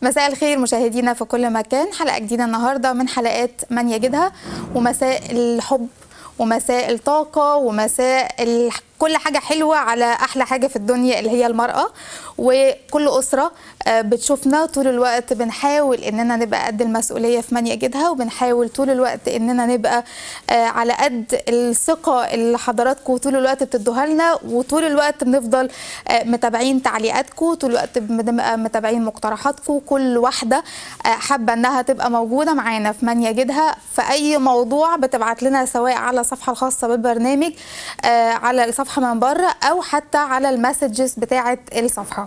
مساء الخير مشاهدينا في كل مكان حلقة جديدة النهاردة من حلقات من يجدها ومساء الحب ومساء الطاقة ومساء ال... كل حاجة حلوة على أحلى حاجة في الدنيا اللي هي المرأة وكل أسرة بتشوفنا طول الوقت بنحاول إننا نبقى قد المسؤولية في من يجدها وبنحاول طول الوقت إننا نبقى على قد الثقة اللي حضراتكم طول الوقت بتدوها لنا وطول الوقت بنفضل متابعين تعليقاتكم طول الوقت بنبقى متابعين مقترحاتكم كل واحدة حابة إنها تبقى موجودة معانا في من يجدها في أي موضوع بتبعت لنا سواء على الصفحة الخاصة بالبرنامج على الصفحة من بره او حتى على المسجز بتاعه الصفحه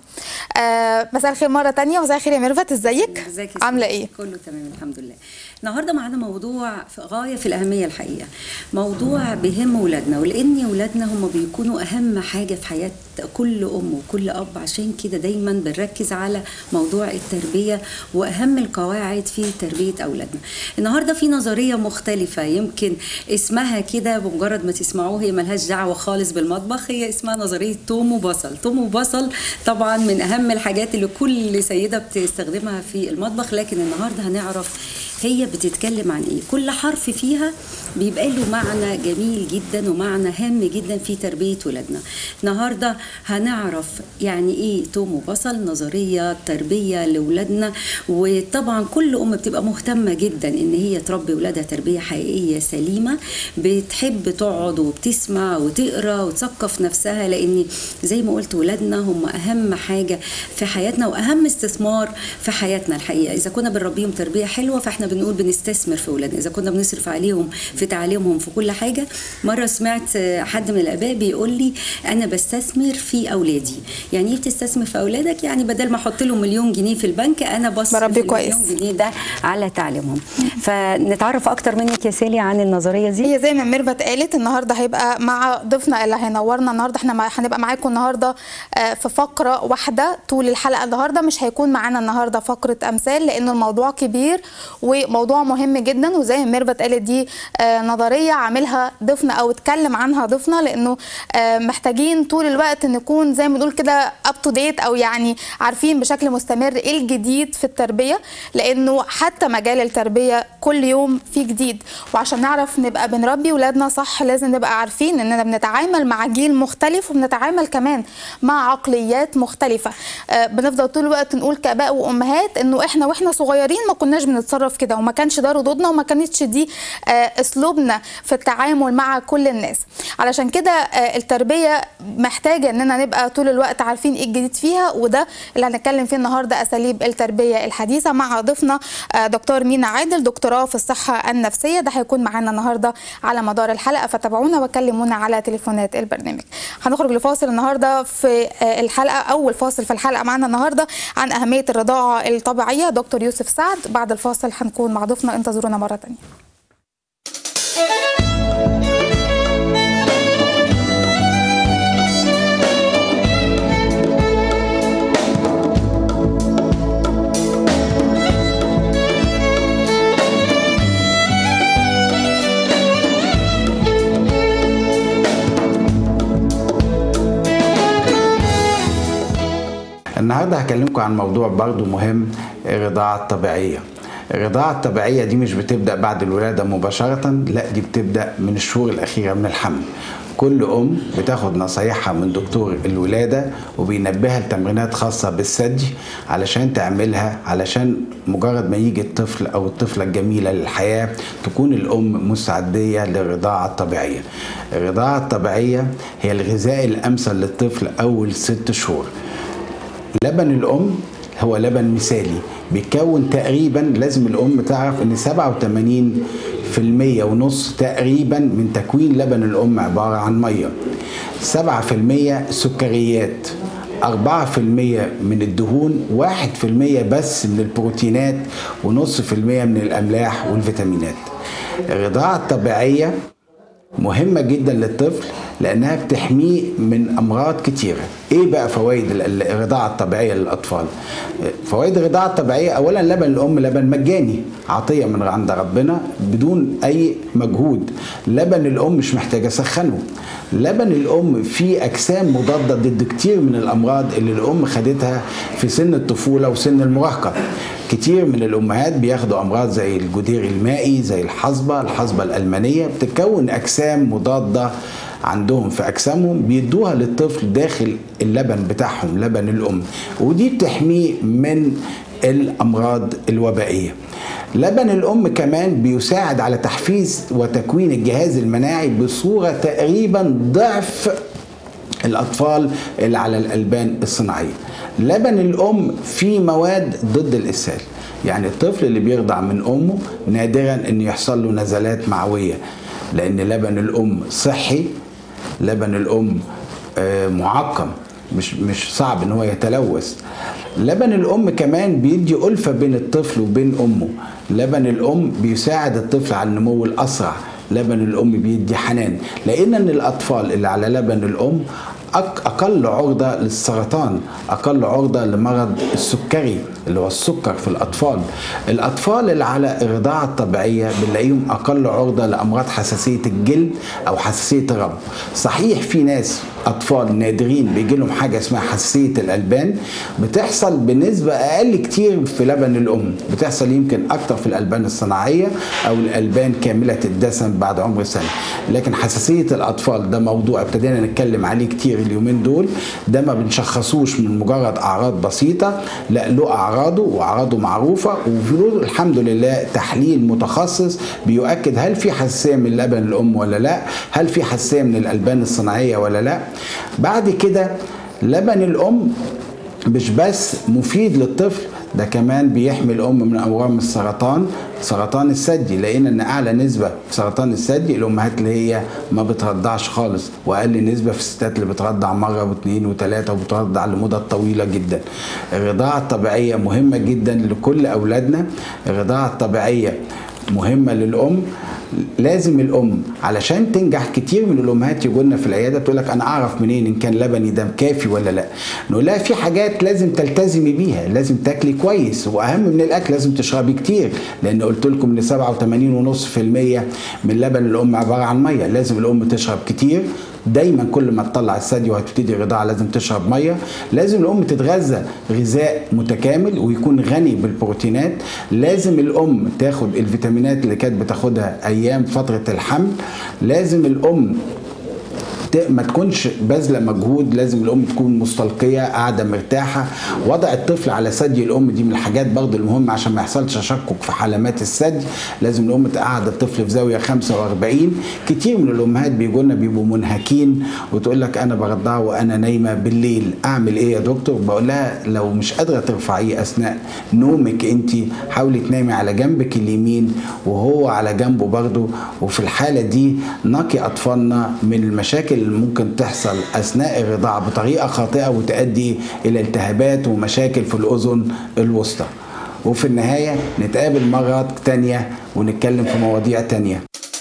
آه مساء الخير مره تانية مساء الخير يا ميرفت ازيك ازيك عامله ايه كله تمام الحمد لله النهارده معانا موضوع في غايه في الاهميه الحقيقه موضوع بيهم ولادنا ولان ولادنا هم بيكونوا اهم حاجه في حياه كل ام وكل اب عشان كده دايما بنركز على موضوع التربيه واهم القواعد في تربيه اولادنا النهارده في نظريه مختلفه يمكن اسمها كده بمجرد ما تسمعوه هي ملهاش دعوه خالص بالمطبخ هي اسمها نظريه توم وبصل توم وبصل طبعا من اهم الحاجات اللي كل سيده بتستخدمها في المطبخ لكن النهارده هنعرف هي بتتكلم عن ايه كل حرف فيها بيبقى له معنى جميل جدا ومعنى هام جدا في تربيه ولادنا النهارده هنعرف يعني ايه توم وبصل نظريه تربيه لاولادنا وطبعا كل ام بتبقى مهتمه جدا ان هي تربي ولادها تربيه حقيقيه سليمه بتحب تقعد وبتسمع وتقرا وتثقف نفسها لان زي ما قلت ولادنا هم اهم حاجه في حياتنا واهم استثمار في حياتنا الحقيقه اذا كنا بنربيهم تربيه حلوه فاحنا بنقول بنستثمر في ولادنا اذا كنا بنصرف عليهم في تعليمهم في كل حاجه مره سمعت حد من الاباء بيقول لي انا بستثمر في اولادي يعني ايه بتستثمر في اولادك يعني بدل ما احط لهم مليون جنيه في البنك انا بصرف بربي كويس. المليون جنيه ده على تعليمهم فنتعرف اكتر منك يا سالي عن النظريه دي هي زي ما ميرفت قالت النهارده هيبقى مع ضيفنا اللي هينورنا النهارده احنا مع- هنبقى معاكم النهارده آه، في فقره واحده طول الحلقه النهارده مش هيكون معانا النهارده فقره امثال لان الموضوع كبير وموضوع مهم جدا وزي ما ميرفت قالت دي آه، نظريه عاملها ضيفنا او اتكلم عنها ضيفنا لانه آه، محتاجين طول الوقت نكون زي ما بنقول كده اب تو ديت او يعني عارفين بشكل مستمر ايه الجديد في التربيه لانه حتى مجال التربيه كل يوم في جديد وعشان نعرف نبقى بنربي ولادنا صح لازم نبقى عارفين اننا بنتعامل مع جيل مختلف وبنتعامل كمان مع عقليات مختلفه آه، بنفضل طول الوقت نقول كاباء وامهات انه احنا واحنا صغيرين ما كناش بنتصرف كده وما كانش ده ردودنا وما كانتش دي آه، اسلوبنا في التعامل مع كل الناس علشان كده آه، التربيه محتاجه اننا نبقى طول الوقت عارفين ايه الجديد فيها وده اللي هنتكلم فيه النهارده اساليب التربيه الحديثه مع ضيفنا آه، دكتور مينا عادل دكتوراه في الصحه النفسيه ده هيكون معانا النهارده على مدار الحلقه فتابعونا وكلمونا على تليفونات البرنامج هنخرج لفاصل النهارده في آه، الحلقه اول فاصل في الحلقه معانا النهارده عن اهميه الرضاعه الطبيعيه دكتور يوسف سعد بعد الفاصل هنكون مع ضيفنا انتظرونا مره ثانيه النهارده هكلمكم عن موضوع برضو مهم الرضاعة الطبيعية الرضاعة الطبيعية دي مش بتبدأ بعد الولادة مباشرة لا دي بتبدأ من الشهور الأخيرة من الحمل كل أم بتاخد نصايحها من دكتور الولادة وبينبهها لتمرينات خاصة بالثدي علشان تعملها علشان مجرد ما يجي الطفل أو الطفلة الجميلة للحياة تكون الأم مستعدية للرضاعة الطبيعية الرضاعة الطبيعية هي الغذاء الأمثل للطفل أول ست شهور لبن الام هو لبن مثالي بيتكون تقريبا لازم الام تعرف ان 87% ونص تقريبا من تكوين لبن الام عباره عن ميه 7% سكريات 4% من الدهون 1% بس من البروتينات ونص في المية من الأملاح والفيتامينات الرضاعة الطبيعية مهمة جدا للطفل لأنها بتحميه من أمراض كتيرة إيه بقى فوائد ال- الرضاعة الطبيعية للأطفال فوائد الرضاعة الطبيعية أولا لبن الأم لبن مجاني عطية من عند ربنا بدون أي مجهود لبن الأم مش محتاج أسخنه لبن الأم فيه أجسام مضادة ضد كتير من الأمراض اللي الأم خدتها في سن الطفولة وسن المراهقة كتير من الامهات بياخدوا امراض زي الجدير المائي زي الحصبه الحصبه الالمانيه بتتكون اجسام مضاده عندهم في اجسامهم بيدوها للطفل داخل اللبن بتاعهم لبن الام ودي بتحميه من الامراض الوبائيه لبن الام كمان بيساعد على تحفيز وتكوين الجهاز المناعي بصوره تقريبا ضعف الاطفال اللي على الالبان الصناعيه لبن الام فيه مواد ضد الاسهال يعني الطفل اللي بيرضع من امه نادرا ان يحصل له نزلات معويه لان لبن الام صحي لبن الام آه، معقم مش مش صعب ان هو يتلوث لبن الام كمان بيدي الفه بين الطفل وبين امه لبن الام بيساعد الطفل على النمو الاسرع لبن الام بيدي حنان لان ان الاطفال اللي على لبن الام أق- اقل عرضه للسرطان اقل عرضه لمرض السكري اللي هو السكر في الاطفال الاطفال اللي على الرضاعه الطبيعيه بنلاقيهم اقل عرضه لامراض حساسيه الجلد او حساسيه الرب صحيح في ناس اطفال نادرين بيجي لهم حاجه اسمها حساسيه الالبان بتحصل بنسبه اقل كتير في لبن الام بتحصل يمكن اكتر في الالبان الصناعيه او الالبان كامله الدسم بعد عمر سنه لكن حساسيه الاطفال ده موضوع ابتدينا نتكلم عليه كتير اليومين دول ده ما بنشخصوش من مجرد اعراض بسيطه لا له اعراضه واعراضه معروفه وفي الحمد لله تحليل متخصص بيؤكد هل في حساسيه من لبن الام ولا لا هل في حساسيه من الالبان الصناعيه ولا لا بعد كده لبن الام مش بس مفيد للطفل ده كمان بيحمي الام من اورام السرطان سرطان الثدي لقينا ان اعلى نسبه في سرطان الثدي الامهات اللي هي ما بترضعش خالص واقل نسبه في الستات اللي بترضع مره واثنين وثلاثه وبترضع لمدة طويله جدا الرضاعه الطبيعيه مهمه جدا لكل اولادنا الرضاعه الطبيعيه مهمه للام لازم الام علشان تنجح كتير من الامهات يجوا لنا في العياده تقول لك انا اعرف منين ان كان لبني ده كافي ولا لا نقول لها في حاجات لازم تلتزمي بيها لازم تاكلي كويس واهم من الاكل لازم تشربي كتير لان قلت لكم ان 87.5% من لبن الام عباره عن ميه لازم الام تشرب كتير دايما كل ما تطلع الثدي وهتبتدي الرضاعه لازم تشرب ميه لازم الام تتغذى غذاء متكامل ويكون غني بالبروتينات لازم الام تاخد الفيتامينات اللي كانت بتاخدها ايام فتره الحمل لازم الام ت- ما تكونش باذله مجهود لازم الام تكون مستلقيه قاعده مرتاحه وضع الطفل على ثدي الام دي من الحاجات برضه المهمه عشان ما يحصلش تشكك في حلمات الثدي لازم الام تقعد الطفل في زاويه 45 كتير من الامهات بيجوا لنا بيبقوا منهكين وتقول لك انا برضعه وانا نايمه بالليل اعمل ايه يا دكتور بقول لها لو مش قادره ترفعيه اثناء نومك انت حاولي تنامي على جنبك اليمين وهو على جنبه برضه وفي الحاله دي نقي اطفالنا من المشاكل اللي ممكن تحصل اثناء الرضاعه بطريقه خاطئه وتؤدي الى التهابات ومشاكل في الاذن الوسطى وفي النهايه نتقابل مرات تانية ونتكلم في مواضيع تانية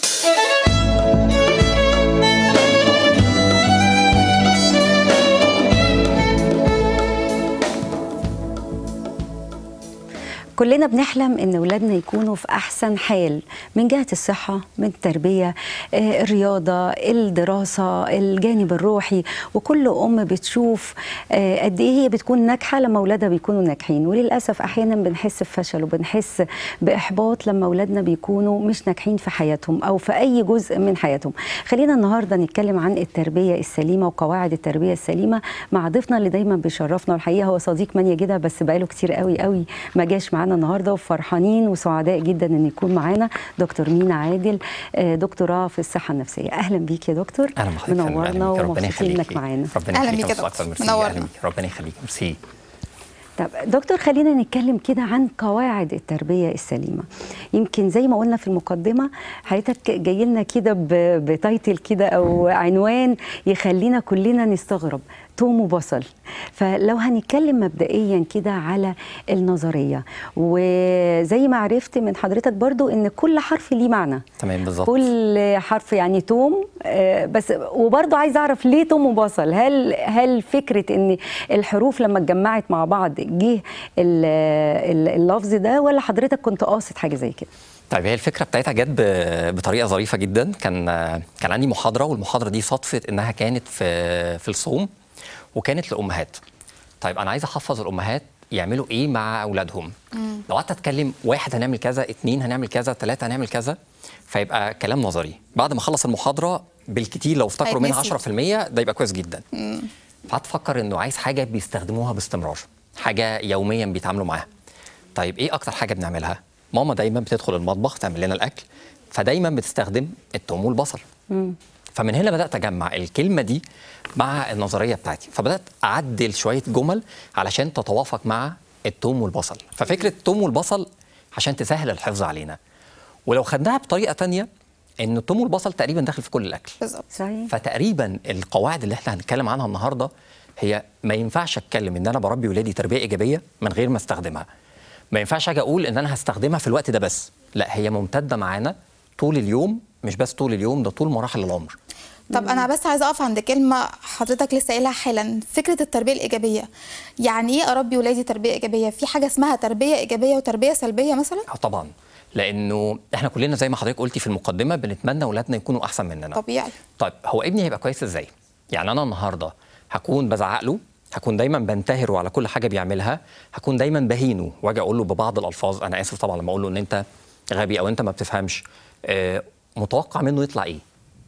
كلنا بنحلم ان اولادنا يكونوا في احسن حال من جهه الصحه من التربيه آه، الرياضه الدراسه الجانب الروحي وكل ام بتشوف آه، قد ايه هي بتكون ناجحه لما اولادها بيكونوا ناجحين وللاسف احيانا بنحس بفشل وبنحس باحباط لما اولادنا بيكونوا مش ناجحين في حياتهم او في اي جزء من حياتهم خلينا النهارده نتكلم عن التربيه السليمه وقواعد التربيه السليمه مع ضيفنا اللي دايما بيشرفنا والحقيقه هو صديق مانيا جدا بس بقاله كتير قوي قوي ما جاش معانا النهارده وفرحانين وسعداء جدا ان يكون معانا دكتور مينا عادل آه، دكتوراه في الصحه النفسيه اهلا بيك يا دكتور اهلا بحضرتك منورنا ربنا ومبسوطين انك يخليكي معانا ربنا أهلا يخليك بيك يا يا دكتور دكتور. ميرسي منورنا. أهلا بيك. ربنا يخليك ميرسي طب دكتور خلينا نتكلم كده عن قواعد التربية السليمة يمكن زي ما قلنا في المقدمة حضرتك جاي لنا كده ب- بتايتل كده أو عنوان يخلينا كلنا نستغرب توم وبصل فلو هنتكلم مبدئيا كده على النظرية وزي ما عرفت من حضرتك برضو ان كل حرف ليه معنى تمام بالظبط كل حرف يعني توم آه، بس وبرضه عايزه اعرف ليه توم وبصل هل هل فكره ان الحروف لما اتجمعت مع بعض جه ال- ال- اللفظ ده ولا حضرتك كنت قاصد حاجه زي كده طيب هي الفكره بتاعتها جت ب- بطريقه ظريفه جدا كان كان عندي محاضره والمحاضره دي صدفت انها كانت في في الصوم وكانت لامهات طيب انا عايز احفظ الامهات يعملوا ايه مع اولادهم لو قعدت اتكلم واحد هنعمل كذا اتنين هنعمل كذا ثلاثه هنعمل كذا فيبقى كلام نظري بعد ما اخلص المحاضره بالكتير لو افتكروا منها هيتنسي. 10% ده يبقى كويس جدا فقعدت افكر انه عايز حاجه بيستخدموها باستمرار حاجه يوميا بيتعاملوا معاها طيب ايه اكتر حاجه بنعملها ماما دايما بتدخل المطبخ تعمل لنا الاكل فدايما بتستخدم الثوم والبصل فمن هنا بدات اجمع الكلمه دي مع النظريه بتاعتي فبدات اعدل شويه جمل علشان تتوافق مع الثوم والبصل ففكره الثوم والبصل عشان تسهل الحفظ علينا ولو خدناها بطريقه تانية ان الثوم والبصل تقريبا داخل في كل الاكل بالظبط صحيح فتقريبا القواعد اللي احنا هنتكلم عنها النهارده هي ما ينفعش اتكلم ان انا بربي ولادي تربيه ايجابيه من غير ما استخدمها ما ينفعش اجي اقول ان انا هستخدمها في الوقت ده بس لا هي ممتده معانا طول اليوم مش بس طول اليوم ده طول مراحل العمر طب انا بس عايزه اقف عند كلمه حضرتك لسه قايلها حالا فكره التربيه الايجابيه يعني ايه اربي ولادي تربيه ايجابيه في حاجه اسمها تربيه ايجابيه وتربيه سلبيه مثلا اه طبعا لانه احنا كلنا زي ما حضرتك قلتي في المقدمه بنتمنى اولادنا يكونوا احسن مننا طبيعي طيب هو ابني هيبقى كويس ازاي؟ يعني انا النهارده هكون بزعق له هكون دايما بنتهره على كل حاجه بيعملها هكون دايما بهينه واجي اقول له ببعض الالفاظ انا اسف طبعا لما اقول له ان انت غبي او انت ما بتفهمش آه متوقع منه يطلع ايه؟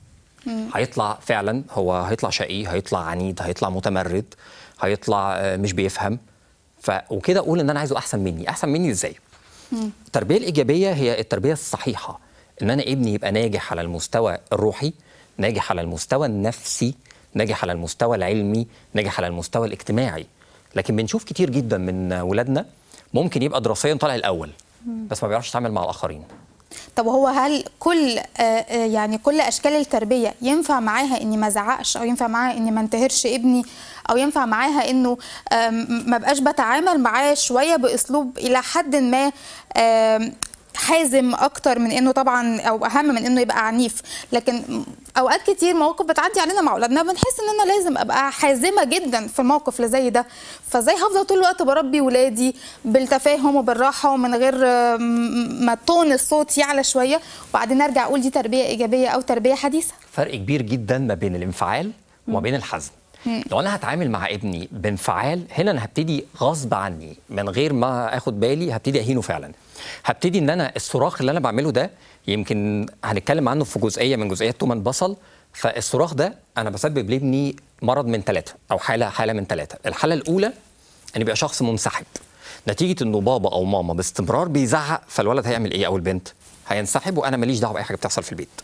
هيطلع فعلا هو هيطلع شقي هيطلع عنيد هيطلع متمرد هيطلع آه، مش بيفهم ف وكده اقول ان انا عايزه احسن مني احسن مني ازاي التربيه الايجابيه هي التربيه الصحيحه ان انا ابني يبقى ناجح على المستوى الروحي ناجح على المستوى النفسي ناجح على المستوى العلمي ناجح على المستوى الاجتماعي لكن بنشوف كتير جدا من ولادنا ممكن يبقى دراسيا طالع الاول بس ما بيعرفش يتعامل مع الاخرين طب وهو هل كل آه، آه، يعني كل اشكال التربيه ينفع معاها اني ما ازعقش او ينفع معاها اني ما انتهرش ابني او ينفع معاها انه آم، ما بقاش بتعامل معاه شويه باسلوب الى حد ما آم، حازم اكتر من انه طبعا او اهم من انه يبقى عنيف لكن اوقات كتير مواقف بتعدي علينا مع اولادنا بنحس ان انا لازم ابقى حازمه جدا في الموقف اللي زي ده فازاي هفضل طول الوقت بربي ولادي بالتفاهم وبالراحه ومن غير آم، ما تون الصوت يعلى شويه وبعدين ارجع اقول دي تربيه ايجابيه او تربيه حديثه فرق كبير جدا ما بين الانفعال وما بين الحزم لو انا هتعامل مع ابني بانفعال هنا انا هبتدي غصب عني من غير ما اخد بالي هبتدي اهينه فعلا هبتدي ان انا الصراخ اللي انا بعمله ده يمكن هنتكلم عنه في جزئيه من جزئيات تومان بصل فالصراخ ده انا بسبب لابني مرض من ثلاثه او حاله حاله من ثلاثه الحاله الاولى ان يبقى شخص منسحب نتيجه انه بابا او ماما باستمرار بيزعق فالولد هيعمل ايه او البنت هينسحب وانا ماليش دعوه باي حاجه بتحصل في البيت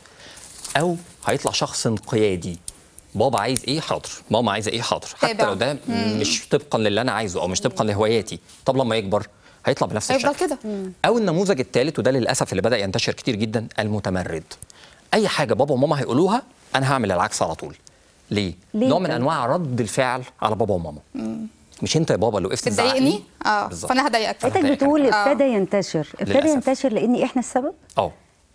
او هيطلع شخص انقيادي بابا عايز ايه حاضر ماما عايزه ايه حاضر حتى تابع. لو ده مش طبقا للي انا عايزه او مش طبقا لهواياتي طب لما يكبر هيطلع بنفس هيفضل الشكل كده. او النموذج الثالث وده للاسف اللي بدا ينتشر كتير جدا المتمرد اي حاجه بابا وماما هيقولوها انا هعمل العكس على طول ليه, ليه نوع من طيب؟ انواع رد الفعل على بابا وماما مش انت يا بابا اللي وقفت تزعق لي؟ بتضايقني اه بالظبط. فانا هضايقك فأنا حضرتك هضايقك بتقول أنا. ابتدى ينتشر ابتدى للأسف. ينتشر لان احنا السبب اه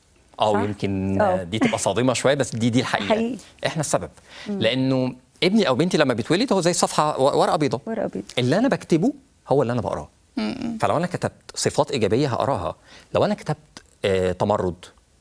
اه صح؟ يمكن آه. دي تبقى صادمه شويه بس دي دي الحقيقه حقيقي. احنا السبب لانه ابني او بنتي لما بيتولد هو زي صفحه و- ورقه بيضاء ورقه بيضاء اللي انا بكتبه هو اللي انا بقراه فلو انا كتبت صفات ايجابيه هقراها لو انا كتبت آه تمرد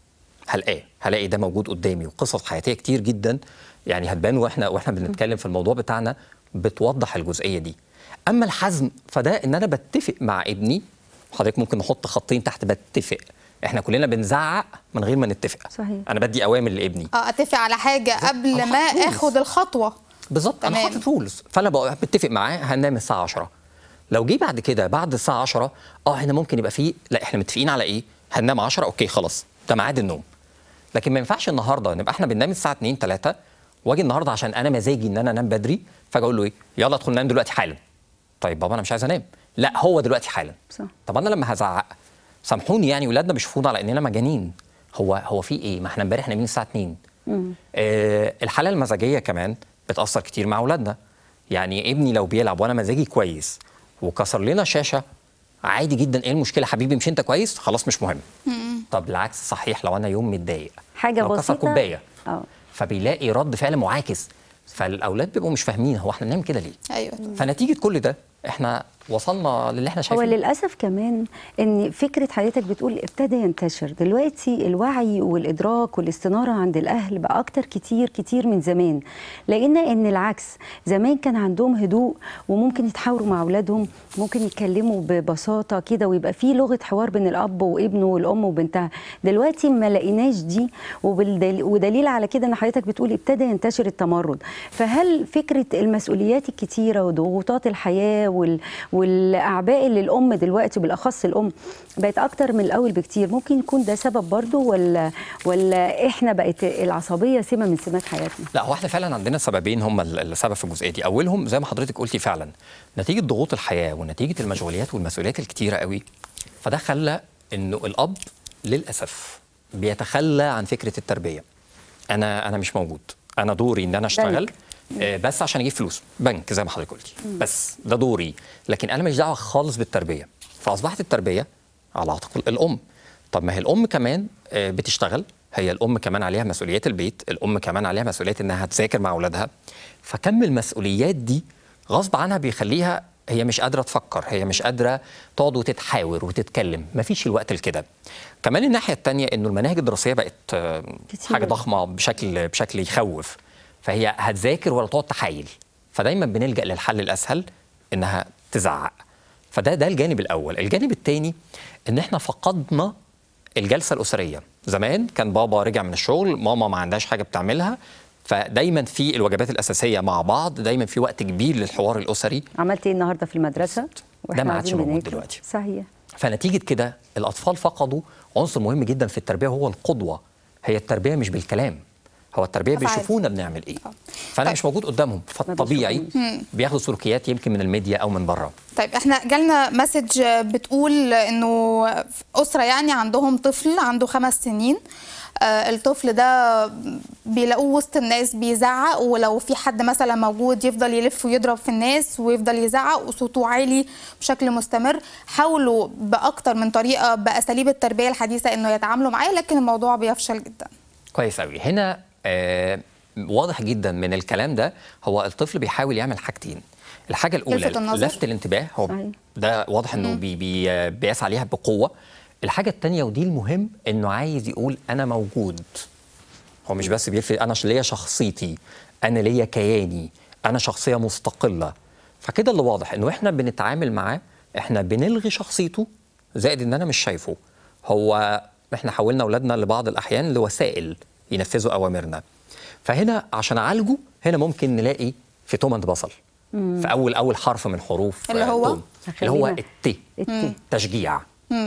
هلاقيه هلاقي ده موجود قدامي وقصص حياتيه كتير جدا يعني هتبان واحنا واحنا بنتكلم في الموضوع بتاعنا بتوضح الجزئيه دي اما الحزم فده ان انا بتفق مع ابني حضرتك ممكن نحط خطين تحت بتفق احنا كلنا بنزعق من غير ما نتفق صحيح. انا بدي اوامر لابني اه اتفق على حاجه قبل أنا ما حاطط rules. اخد الخطوه بالظبط انا تمام. حاطط رولز فانا بقى بتفق معاه هننام الساعه 10 لو جه بعد كده بعد الساعه 10 اه احنا ممكن يبقى فيه لا احنا متفقين على ايه هننام 10 اوكي خلاص ده ميعاد النوم لكن ما ينفعش النهارده نبقى احنا بننام الساعه 2 3 واجي النهارده عشان انا مزاجي ان انا انام بدري فاجي اقول له ايه يلا ادخل نام دلوقتي حالا طيب بابا انا مش عايز انام لا هو دلوقتي حالا صح. طب انا لما هزعق سامحوني يعني ولادنا بيشوفونا على اننا مجانين هو هو في ايه ما احنا امبارح نايمين الساعه 2 آه الحاله المزاجيه كمان بتاثر كتير مع اولادنا يعني ابني لو بيلعب وانا مزاجي كويس وكسر لنا شاشه عادي جدا ايه المشكله حبيبي مش انت كويس خلاص مش مهم طب بالعكس صحيح لو انا يوم متضايق حاجه لو كسر بسيطه كوبايه اه فبيلاقي رد فعل معاكس فالاولاد بيبقوا مش فاهمين هو احنا بنعمل كده ليه ايوه فنتيجه كل ده احنا وصلنا للي احنا هو شايفينه للاسف كمان ان فكره حضرتك بتقول ابتدى ينتشر دلوقتي الوعي والادراك والاستناره عند الاهل بقى اكتر كتير كتير من زمان لقينا ان العكس زمان كان عندهم هدوء وممكن يتحاوروا مع اولادهم ممكن يتكلموا ببساطه كده ويبقى في لغه حوار بين الاب وابنه والام وبنتها دلوقتي ما لقيناش دي وبالدل... ودليل على كده ان حضرتك بتقول ابتدى ينتشر التمرد فهل فكره المسؤوليات الكتيره وضغوطات الحياه وال... والاعباء اللي الام دلوقتي بالاخص الام بقت اكتر من الاول بكتير ممكن يكون ده سبب برضو ولا ولا احنا بقت العصبيه سمه من سمات حياتنا لا هو احنا فعلا عندنا سببين هم ال- السبب في الجزئيه دي اولهم زي ما حضرتك قلتي فعلا نتيجه ضغوط الحياه ونتيجه المشغوليات والمسؤوليات الكتيره قوي فده خلى انه الاب للاسف بيتخلى عن فكره التربيه انا انا مش موجود انا دوري ان انا اشتغل بنك. آه، بس عشان اجيب فلوس بنك زي ما حضرتك قلتي بس ده دوري لكن انا ماليش دعوه خالص بالتربيه فاصبحت التربيه على عاتق الام طب ما هي الام كمان آه، بتشتغل هي الام كمان عليها مسؤوليات البيت الام كمان عليها مسؤوليات انها تذاكر مع اولادها فكم المسؤوليات دي غصب عنها بيخليها هي مش قادره تفكر هي مش قادره تقعد وتتحاور وتتكلم مفيش الوقت لكده كمان الناحيه الثانيه انه المناهج الدراسيه بقت آه، كتير. حاجه ضخمه بشكل بشكل يخوف فهي هتذاكر ولا تقعد تحايل فدايما بنلجا للحل الاسهل انها تزعق فده ده الجانب الاول الجانب الثاني ان احنا فقدنا الجلسه الاسريه زمان كان بابا رجع من الشغل ماما ما عندهاش حاجه بتعملها فدايما في الوجبات الاساسيه مع بعض دايما في وقت كبير للحوار الاسري عملت ايه النهارده في المدرسه ده واحنا ما عادش قاعدين موجود بناكل. دلوقتي. صحيح فنتيجه كده الاطفال فقدوا عنصر مهم جدا في التربيه وهو القدوه هي التربيه مش بالكلام هو التربيه أفعال. بيشوفونا بنعمل ايه آه. فانا طيب. مش موجود قدامهم فالطبيعي بياخدوا سلوكيات يمكن من الميديا او من بره طيب احنا جالنا مسج بتقول انه اسره يعني عندهم طفل عنده خمس سنين آه، الطفل ده بيلاقوه وسط الناس بيزعق ولو في حد مثلا موجود يفضل يلف ويضرب في الناس ويفضل يزعق وصوته عالي بشكل مستمر حاولوا باكتر من طريقه باساليب التربيه الحديثه انه يتعاملوا معاه لكن الموضوع بيفشل جدا كويس قوي هنا آه واضح جدا من الكلام ده هو الطفل بيحاول يعمل حاجتين الحاجه الاولى يلفت النظر. لفت الانتباه هو صحيح. ده واضح انه بي بي بيسعى عليها بقوه الحاجه الثانيه ودي المهم انه عايز يقول انا موجود هو مش بس بيلفت انا ش- ليا شخصيتي انا ليا كياني انا شخصيه مستقله فكده اللي واضح انه احنا بنتعامل معاه احنا بنلغي شخصيته زائد ان انا مش شايفه هو احنا حولنا اولادنا لبعض الاحيان لوسائل ينفذوا اوامرنا فهنا عشان اعالجه هنا ممكن نلاقي في تومند بصل في اول اول حرف من حروف اللي آه، هو؟ توم. اللي هو خلينا- الت الت. تشجيع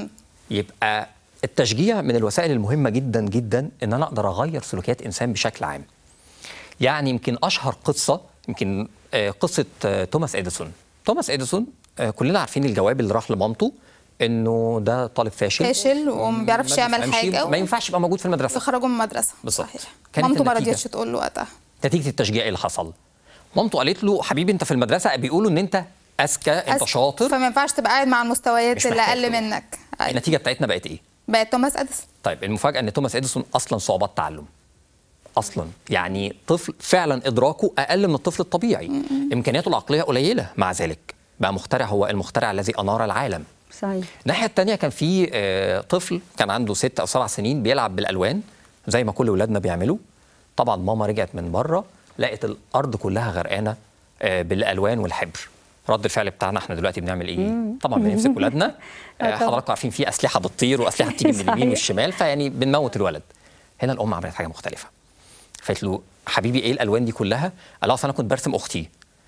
يبقى التشجيع من الوسائل المهمه جدا جدا ان انا اقدر اغير سلوكيات انسان بشكل عام يعني يمكن اشهر قصه يمكن آه، قصه آه، توماس اديسون توماس اديسون آه، كلنا عارفين الجواب اللي راح لمامته انه ده طالب فاشل فاشل وما بيعرفش يعمل بيفهمش، حاجة ما ينفعش يبقى موجود في المدرسه يخرجوا من المدرسه بالظبط. صحيح كانت مامته ما النتيجة. رضيتش تقول له وقتها نتيجه التشجيع إيه اللي حصل مامته قالت له حبيبي انت في المدرسه بيقولوا ان انت اذكى انت أس- شاطر فما ينفعش تبقى قاعد مع المستويات مش اللي محتاج اقل تروح. منك أيوة. النتيجه بتاعتنا بقت ايه بقت توماس اديسون طيب المفاجاه ان توماس اديسون اصلا صعوبات تعلم اصلا يعني طفل فعلا ادراكه اقل من الطفل الطبيعي امكانياته العقليه قليله مع ذلك بقى مخترع هو المخترع الذي انار العالم صحيح الناحيه الثانيه كان في آه، طفل كان عنده ست او سبع سنين بيلعب بالالوان زي ما كل اولادنا بيعملوا طبعا ماما رجعت من بره لقت الارض كلها غرقانه آه، بالالوان والحبر رد الفعل بتاعنا احنا دلوقتي بنعمل ايه طبعا بنمسك ولادنا آه، حضراتكم عارفين في اسلحه بتطير واسلحه بتيجي من اليمين صحيح. والشمال فيعني بنموت الولد هنا الام عملت حاجه مختلفه فقالت له حبيبي ايه الالوان دي كلها قال لها أصل انا كنت برسم اختي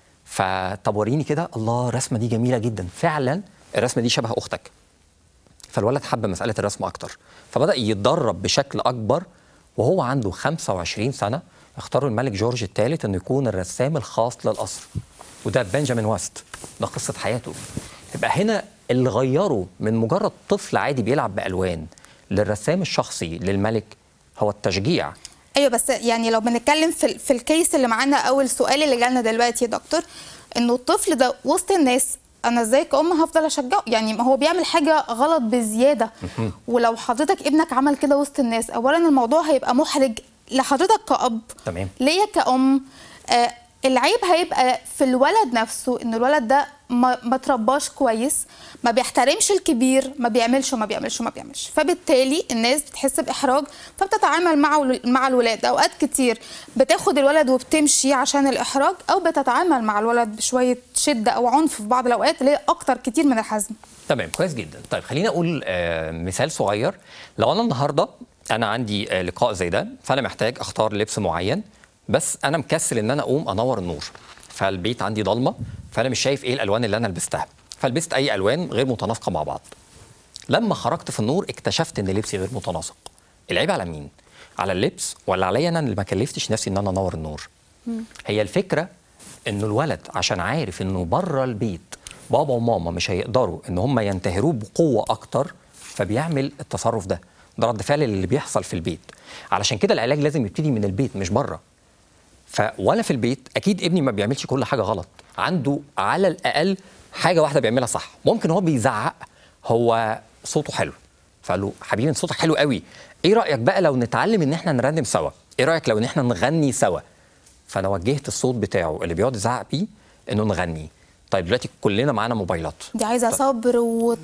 فطب وريني كده الله الرسمه دي جميله جدا فعلا الرسمه دي شبه اختك فالولد حب مساله الرسم اكتر فبدا يتدرب بشكل اكبر وهو عنده 25 سنه اختاروا الملك جورج الثالث انه يكون الرسام الخاص للقصر وده بنجامين ويست ده قصه حياته يبقى هنا اللي غيره من مجرد طفل عادي بيلعب بالوان للرسام الشخصي للملك هو التشجيع ايوه بس يعني لو بنتكلم في ال- في الكيس اللي معانا او السؤال اللي جالنا دلوقتي يا دكتور انه الطفل ده وسط الناس انا ازاي كأم هفضل اشجعه يعني ما هو بيعمل حاجه غلط بزياده ولو حضرتك ابنك عمل كده وسط الناس اولا الموضوع هيبقى محرج لحضرتك كأب تمام. ليا كأم آه العيب هيبقى في الولد نفسه ان الولد ده ما, ما ترباش كويس ما بيحترمش الكبير ما بيعملش وما بيعملش وما بيعملش فبالتالي الناس بتحس باحراج فبتتعامل مع ول- مع الولاد اوقات كتير بتاخد الولد وبتمشي عشان الاحراج او بتتعامل مع الولد بشويه شده او عنف في بعض الاوقات اللي هي اكتر كتير من الحزم تمام كويس جدا طيب خليني اقول آه مثال صغير لو انا النهارده انا عندي آه لقاء زي ده فانا محتاج اختار لبس معين بس انا مكسل ان انا اقوم انور النور فالبيت عندي ضلمه فانا مش شايف ايه الالوان اللي انا لبستها فلبست اي الوان غير متناسقه مع بعض لما خرجت في النور اكتشفت ان لبسي غير متناسق العيب على مين على اللبس ولا عليا انا اللي ما كلفتش نفسي ان انا انور النور هي الفكره انه الولد عشان عارف انه بره البيت بابا وماما مش هيقدروا ان هم ينتهروه بقوه اكتر فبيعمل التصرف ده ده رد فعل اللي بيحصل في البيت علشان كده العلاج لازم يبتدي من البيت مش بره ف وانا في البيت اكيد ابني ما بيعملش كل حاجه غلط عنده على الاقل حاجه واحده بيعملها صح ممكن هو بيزعق هو صوته حلو فقال له حبيبي انت صوتك حلو قوي ايه رايك بقى لو نتعلم ان احنا نرنم سوا ايه رايك لو ان احنا نغني سوا فانا وجهت الصوت بتاعه اللي بيقعد يزعق بيه انه نغني طيب دلوقتي كلنا معانا موبايلات دي عايزه صبر و...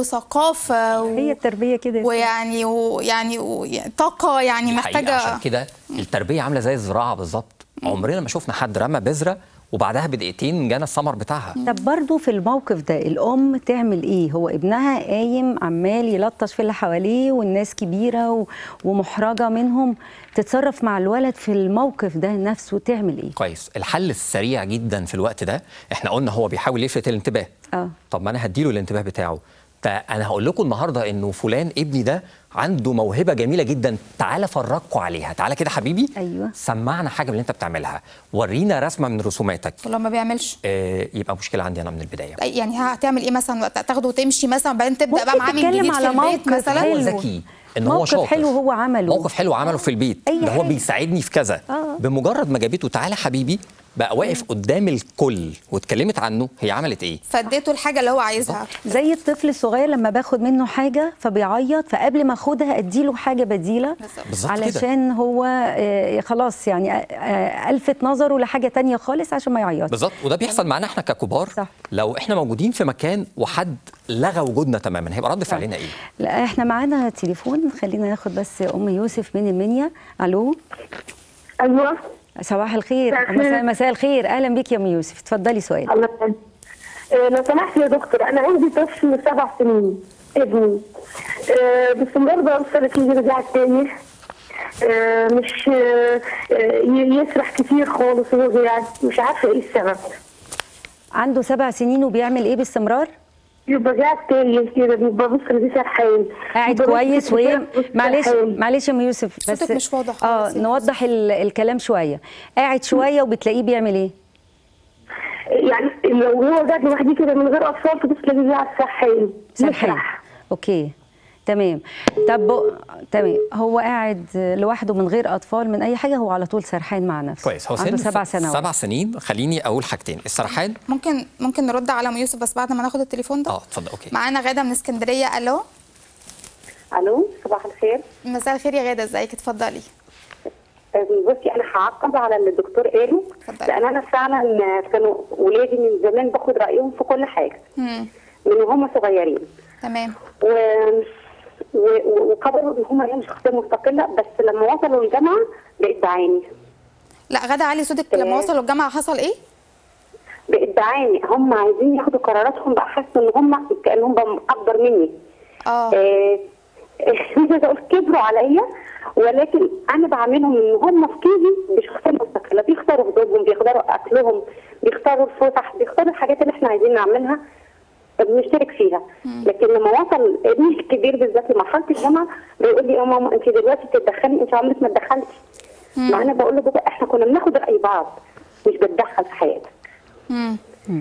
وثقافه و... هي التربيه كده ويعني ويعني ويعني طاقه يعني دي حقيقة محتاجه عشان كده التربيه عامله زي الزراعه بالظبط عمرنا ما شفنا حد رمى بذره وبعدها بدقيقتين جانا الثمر بتاعها طب برضه في الموقف ده الام تعمل ايه هو ابنها قايم عمال يلطش في اللي حواليه والناس كبيره و... ومحرجه منهم تتصرف مع الولد في الموقف ده نفسه تعمل ايه كويس الحل السريع جدا في الوقت ده احنا قلنا هو بيحاول يلفت الانتباه اه طب ما انا هديله الانتباه بتاعه ده انا هقول لكم النهارده انه فلان ابني ده عنده موهبه جميله جدا تعالى فرجكوا عليها تعالى كده حبيبي أيوة. سمعنا حاجه من اللي انت بتعملها ورينا رسمه من رسوماتك ولو ما بيعملش آه يبقى مشكله عندي انا من البدايه يعني هتعمل ايه مثلا وقت تاخده وتمشي مثلا وبعدين تبدا بقى ممكن معاه من تتكلم جديد على في البيت موقف مثلا حلو. هو ذكي ان هو موقف شاطر حلو هو عمله. موقف حلو عمله في البيت أي ده هو حاجة. بيساعدني في كذا آه. بمجرد ما جابته تعالى حبيبي بقى واقف قدام الكل واتكلمت عنه هي عملت ايه فاديته الحاجه اللي هو عايزها زي الطفل الصغير لما باخد منه حاجه فبيعيط فقبل ما اخدها اديله حاجه بديله بالظبط كده. علشان هو آه، خلاص يعني آه، آه، الفت نظره لحاجه تانية خالص عشان ما يعيطش بالظبط وده بيحصل معانا احنا ككبار صح. لو احنا موجودين في مكان وحد لغى وجودنا تماما هيبقى رد فعلنا ايه لا احنا معانا تليفون خلينا ناخد بس ام يوسف من المنيا الو ايوه صباح الخير مساء الخير. مساء مساء الخير اهلا بيك يا ام يوسف اتفضلي سؤال الله يسلمك آه، لو سمحت يا دكتور انا عندي طفل سبع سنين ابني آه، باستمرار بوصل فيه رجع تاني آه، مش آه، آه، ي- يسرح كتير خالص وهو قاعد مش عارفه ايه السبب عنده سبع سنين وبيعمل ايه باستمرار يبقى قاعد تايه كده بيبقى بص لي سرحان قاعد يبقى كويس بص وهي كده بص معلش سرحان. معلش يا ام يوسف بس صوتك مش واضح اه خالص يا نوضح ال- الكلام شويه قاعد شويه وبتلاقيه بيعمل ايه يعني لو هو قاعد لوحده كده من غير اطفال تبص تلاقيه قاعد سرحان سرحان يسرح. اوكي تمام طب تمام هو قاعد لوحده من غير اطفال من اي حاجه هو على طول سرحان مع نفسه كويس هو عنده سن سبع سنوات سبع سنين خليني اقول حاجتين السرحان ممكن ممكن نرد على ام يوسف بس بعد ما ناخد التليفون ده اه اتفضل اوكي معانا غاده من اسكندريه الو الو صباح الخير مساء الخير يا غاده ازيك اتفضلي بصي انا هعقب على اللي الدكتور قاله اتفضلي. لان انا فعلا كانوا ولادي من زمان باخد رايهم في كل حاجه مم. من وهم صغيرين تمام و و- وقرروا ان هم يعملوا شخصيه مستقله بس لما وصلوا الجامعه بقيت بعاني لا غاده علي صوتك لما آه. وصلوا الجامعه حصل ايه بقيت بعاني هم عايزين ياخدوا قراراتهم بقى حاسه ان هم كانهم بقوا اكبر مني اه آه، مش عايزه اقول كبروا عليا ولكن انا بعاملهم ان هم في كيجي بشخصيه مستقله بيختاروا هدومهم بيختاروا اكلهم بيختاروا الفسح بيختاروا الحاجات اللي احنا عايزين نعملها بنشترك فيها لكن لما وصل ابني الكبير بالذات لمرحله الجامعه بيقول لي يا ماما انت دلوقتي بتتدخلي انت عمرك ما اتدخلتي مع انا بقول له بابا احنا كنا بناخد راي بعض مش بتدخل في حياتك مم.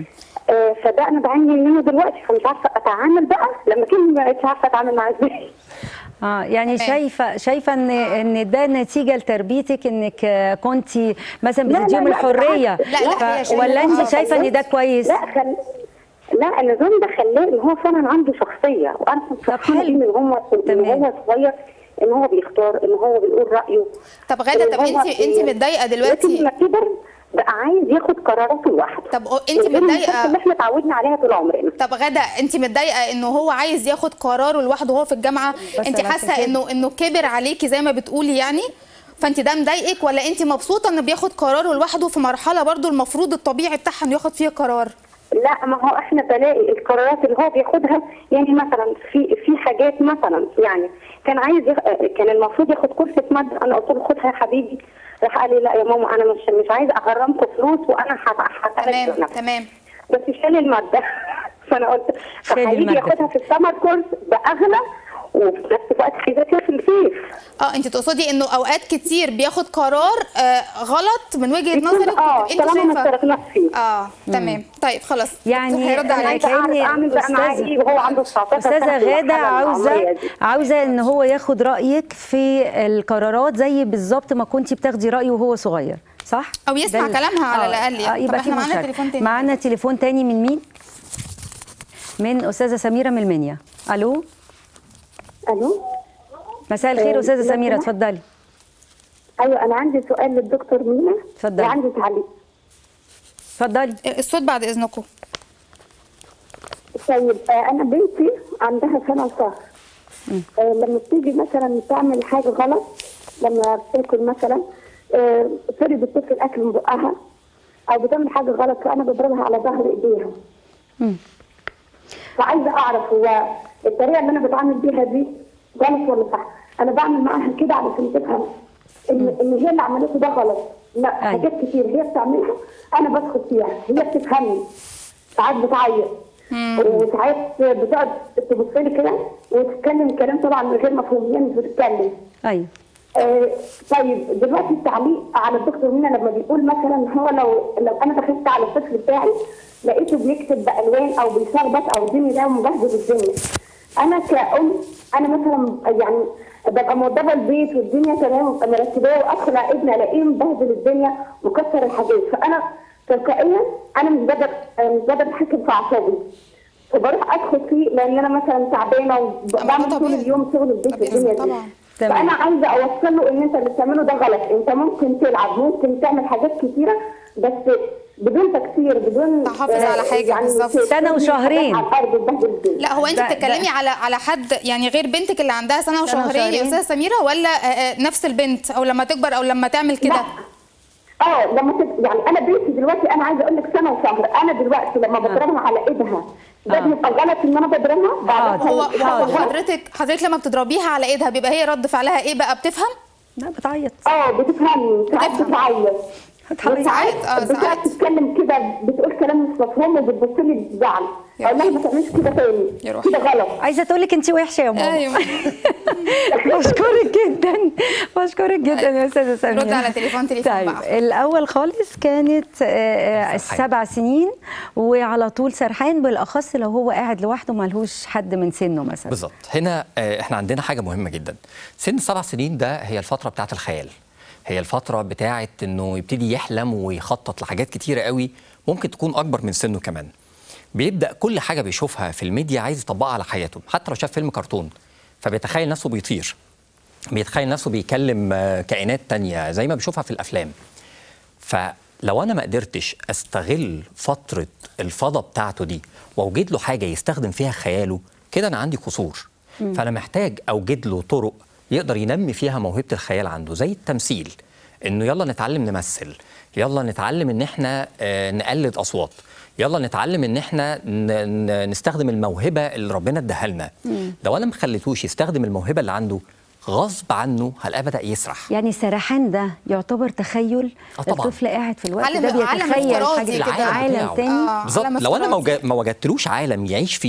آه، فده انا بعاني منه دلوقتي فمش عارفه اتعامل بقى لما كنت ما بقتش عارفه اتعامل معاه ازاي اه يعني تمام. شايفه شايفه ان ان ده نتيجه لتربيتك انك آه، كنتي مثلا لا، لا، بتديهم لا، الحريه بالعكس. لا، لا، ف- هي شايفة ولا إن هو انت شايفه ان ده كويس لا خل... لا النظام ده خلاه ان هو فعلا عنده شخصيه وانا كنت فرحانه حلو. بيه من هو من تمام. هو صغير ان هو بيختار ان هو بيقول رايه طب غاده طب إن هو انت انت بي- متضايقه دلوقتي لما كبر بقى عايز ياخد قراراته لوحده طب انت غير المشاكل متضايقه اللي احنا اتعودنا عليها طول عمرنا طب غدا انت متضايقه انه هو عايز ياخد قراره لوحده وهو في الجامعه بس انت أنا حاسه عشان كده- انه انه كبر عليكي زي ما بتقولي يعني فانت ده مضايقك ولا انت مبسوطه انه بياخد قراره لوحده في مرحله برضو المفروض الطبيعي بتاعها انه ياخد فيها قرار لا ما هو احنا بلاقي القرارات اللي هو بياخدها يعني مثلا في في حاجات مثلا يعني كان عايز يخ... كان المفروض ياخد كورس في ماده انا قلت له خدها يا حبيبي راح قال لي لا يا ماما انا مش مش عايز اغرمكم فلوس وانا هتعالج تمام تمام بس شال الماده فانا قلت شال فهيجي المادة. ياخدها في السمر كورس باغلى وفي نفس الوقت هيذاكر في الصيف اه انت تقصدي انه اوقات كتير بياخد قرار آه غلط من وجهه بيكون- نظرك اه انت طالما ما شايفه اشتركناش فيه اه تمام طيب خلاص يعني دكتور هيرد أنا انا عليك عايزه اعرف كأني اعمل بقى معاه أستاذة- ايه وهو عنده 19 سنه استاذه في غاده المرحلة عاوزه العمرية دي. عاوزه ان هو ياخد رايك في القرارات زي بالظبط ما كنتي بتاخدي رايه وهو صغير صح أو يسمع ده ال- كلامها على آه، الأقل يعني. آه طب يبقى إحنا في معانا مشاركة. تليفون تاني. معانا تليفون تاني من مين من استاذه سميره من المنيا الو الو مساء الخير آه، استاذه لو سميره سمحت. اتفضلي ايوه انا عندي سؤال للدكتور مينا اتفضلي. وعندي تعليق اتفضلي الصوت بعد اذنكم طيب آه، انا بنتي عندها سنه وشهر آه، لما بتيجي مثلا تعمل حاجه غلط لما بتاكل مثلا آه، سوري بتاكل اكل من بقها او بتعمل حاجه غلط فانا بضربها على ظهر ايديها فعايزه اعرف هو الطريقه اللي انا بتعامل بيها دي غلط ولا صح انا بعمل معاها كده علشان تفهم ان ان هي اللي عملته ده غلط لا أيوة. حاجات كتير هي بتعملها انا بدخل فيها هي بتفهمني ساعات بتعيط وساعات بتقعد تبص لي كده وتتكلم كلام طبعا من غير مفهوم هي مش بتتكلم ايوه آه، طيب دلوقتي التعليق على الدكتور مينا لما بيقول مثلا هو لو لو انا دخلت على الطفل بتاعي لقيته بيكتب بالوان او بيشخبط او الدنيا ده ومبهدل الدنيا انا كأم انا مثلا يعني ببقى موضبه البيت والدنيا تمام وابقى مرتباه وادخل على ابني الاقيه مبهدل الدنيا ومكسر الحاجات فانا تلقائيا انا مش بقدر مش بقدر اتحكم في اعصابي فبروح ادخل فيه لان انا مثلا تعبانه وبعمل طول طبيعي. اليوم شغل البيت طبيعي، والدنيا دي طبعا. تمام. فانا عايزه اوصل له ان انت اللي بتعمله ده غلط انت ممكن تلعب ممكن تعمل حاجات كتيره بس بدون تكسير بدون تحافظ على حاجة بالظبط. سنة وشهرين. على الارض وتبهدل الدنيا. لا هو انت ده- بتتكلمي ده- على على حد يعني غير بنتك اللي عندها سنه وشهرين يا وشهرين. استاذه سميره ولا آه، آه، نفس البنت او لما تكبر او لما تعمل كده لا. اه لما تت... يعني انا بنتي دلوقتي انا عايزه اقول لك سنه وشهر انا دلوقتي لما بضربها على ايدها ده آه. بيبقى غلط ان انا بضربها بعدها هو الإيد هو غلط. حضرتك حضرتك لما بتضربيها على ايدها بيبقى هي رد فعلها ايه بقى بتفهم لا بتعيط اه بتفهمني ساعات بتفهم. بتعيط بتعيط. وساعات آه، بتقعد ساعات. تتكلم كده بتقول كلام مش مفهوم وبتبص لي بزعل يا اقول لها روحي. ما تعمليش كده تاني يا روحي. كده غلط عايزه تقول لك انت وحشه يا ماما ايوه بشكرك جدا بشكرك جدا يا استاذه سمير رد على تليفون- تليفون طيب بقى. الاول خالص كانت آه، آه، سرحان. السبع سنين وعلى طول سرحان بالاخص لو هو قاعد لوحده ملهوش حد من سنه مثلا بالظبط هنا آه، احنا عندنا حاجه مهمه جدا سن السبع سنين ده هي الفتره بتاعه الخيال هي الفتره بتاعه انه يبتدي يحلم ويخطط لحاجات كتيره قوي ممكن تكون اكبر من سنه كمان بيبدا كل حاجه بيشوفها في الميديا عايز يطبقها على حياته حتى لو شاف فيلم كرتون فبيتخيل نفسه بيطير بيتخيل نفسه بيكلم آه، كائنات تانية زي ما بيشوفها في الافلام فلو انا ما قدرتش استغل فتره الفضا بتاعته دي واوجد له حاجه يستخدم فيها خياله كده انا عندي قصور فانا محتاج اوجد له طرق يقدر ينمي فيها موهبه الخيال عنده زي التمثيل انه يلا نتعلم نمثل يلا نتعلم ان احنا آه، نقلد اصوات يلا نتعلم ان احنا ن- ن- نستخدم الموهبه اللي ربنا اداها لنا لو انا ما خليتوش يستخدم الموهبه اللي عنده غصب عنه هلاقيه بدا يسرح يعني السرحان ده يعتبر تخيل آه طبعاً. الطفل قاعد في الوقت عالم- ده عالم بيتخيل افتراضي حاجه كده. عالم بتاعه. تاني آه. بالظبط عالم لو انا افتراضي. موجا- ما وجدتلوش عالم يعيش فيه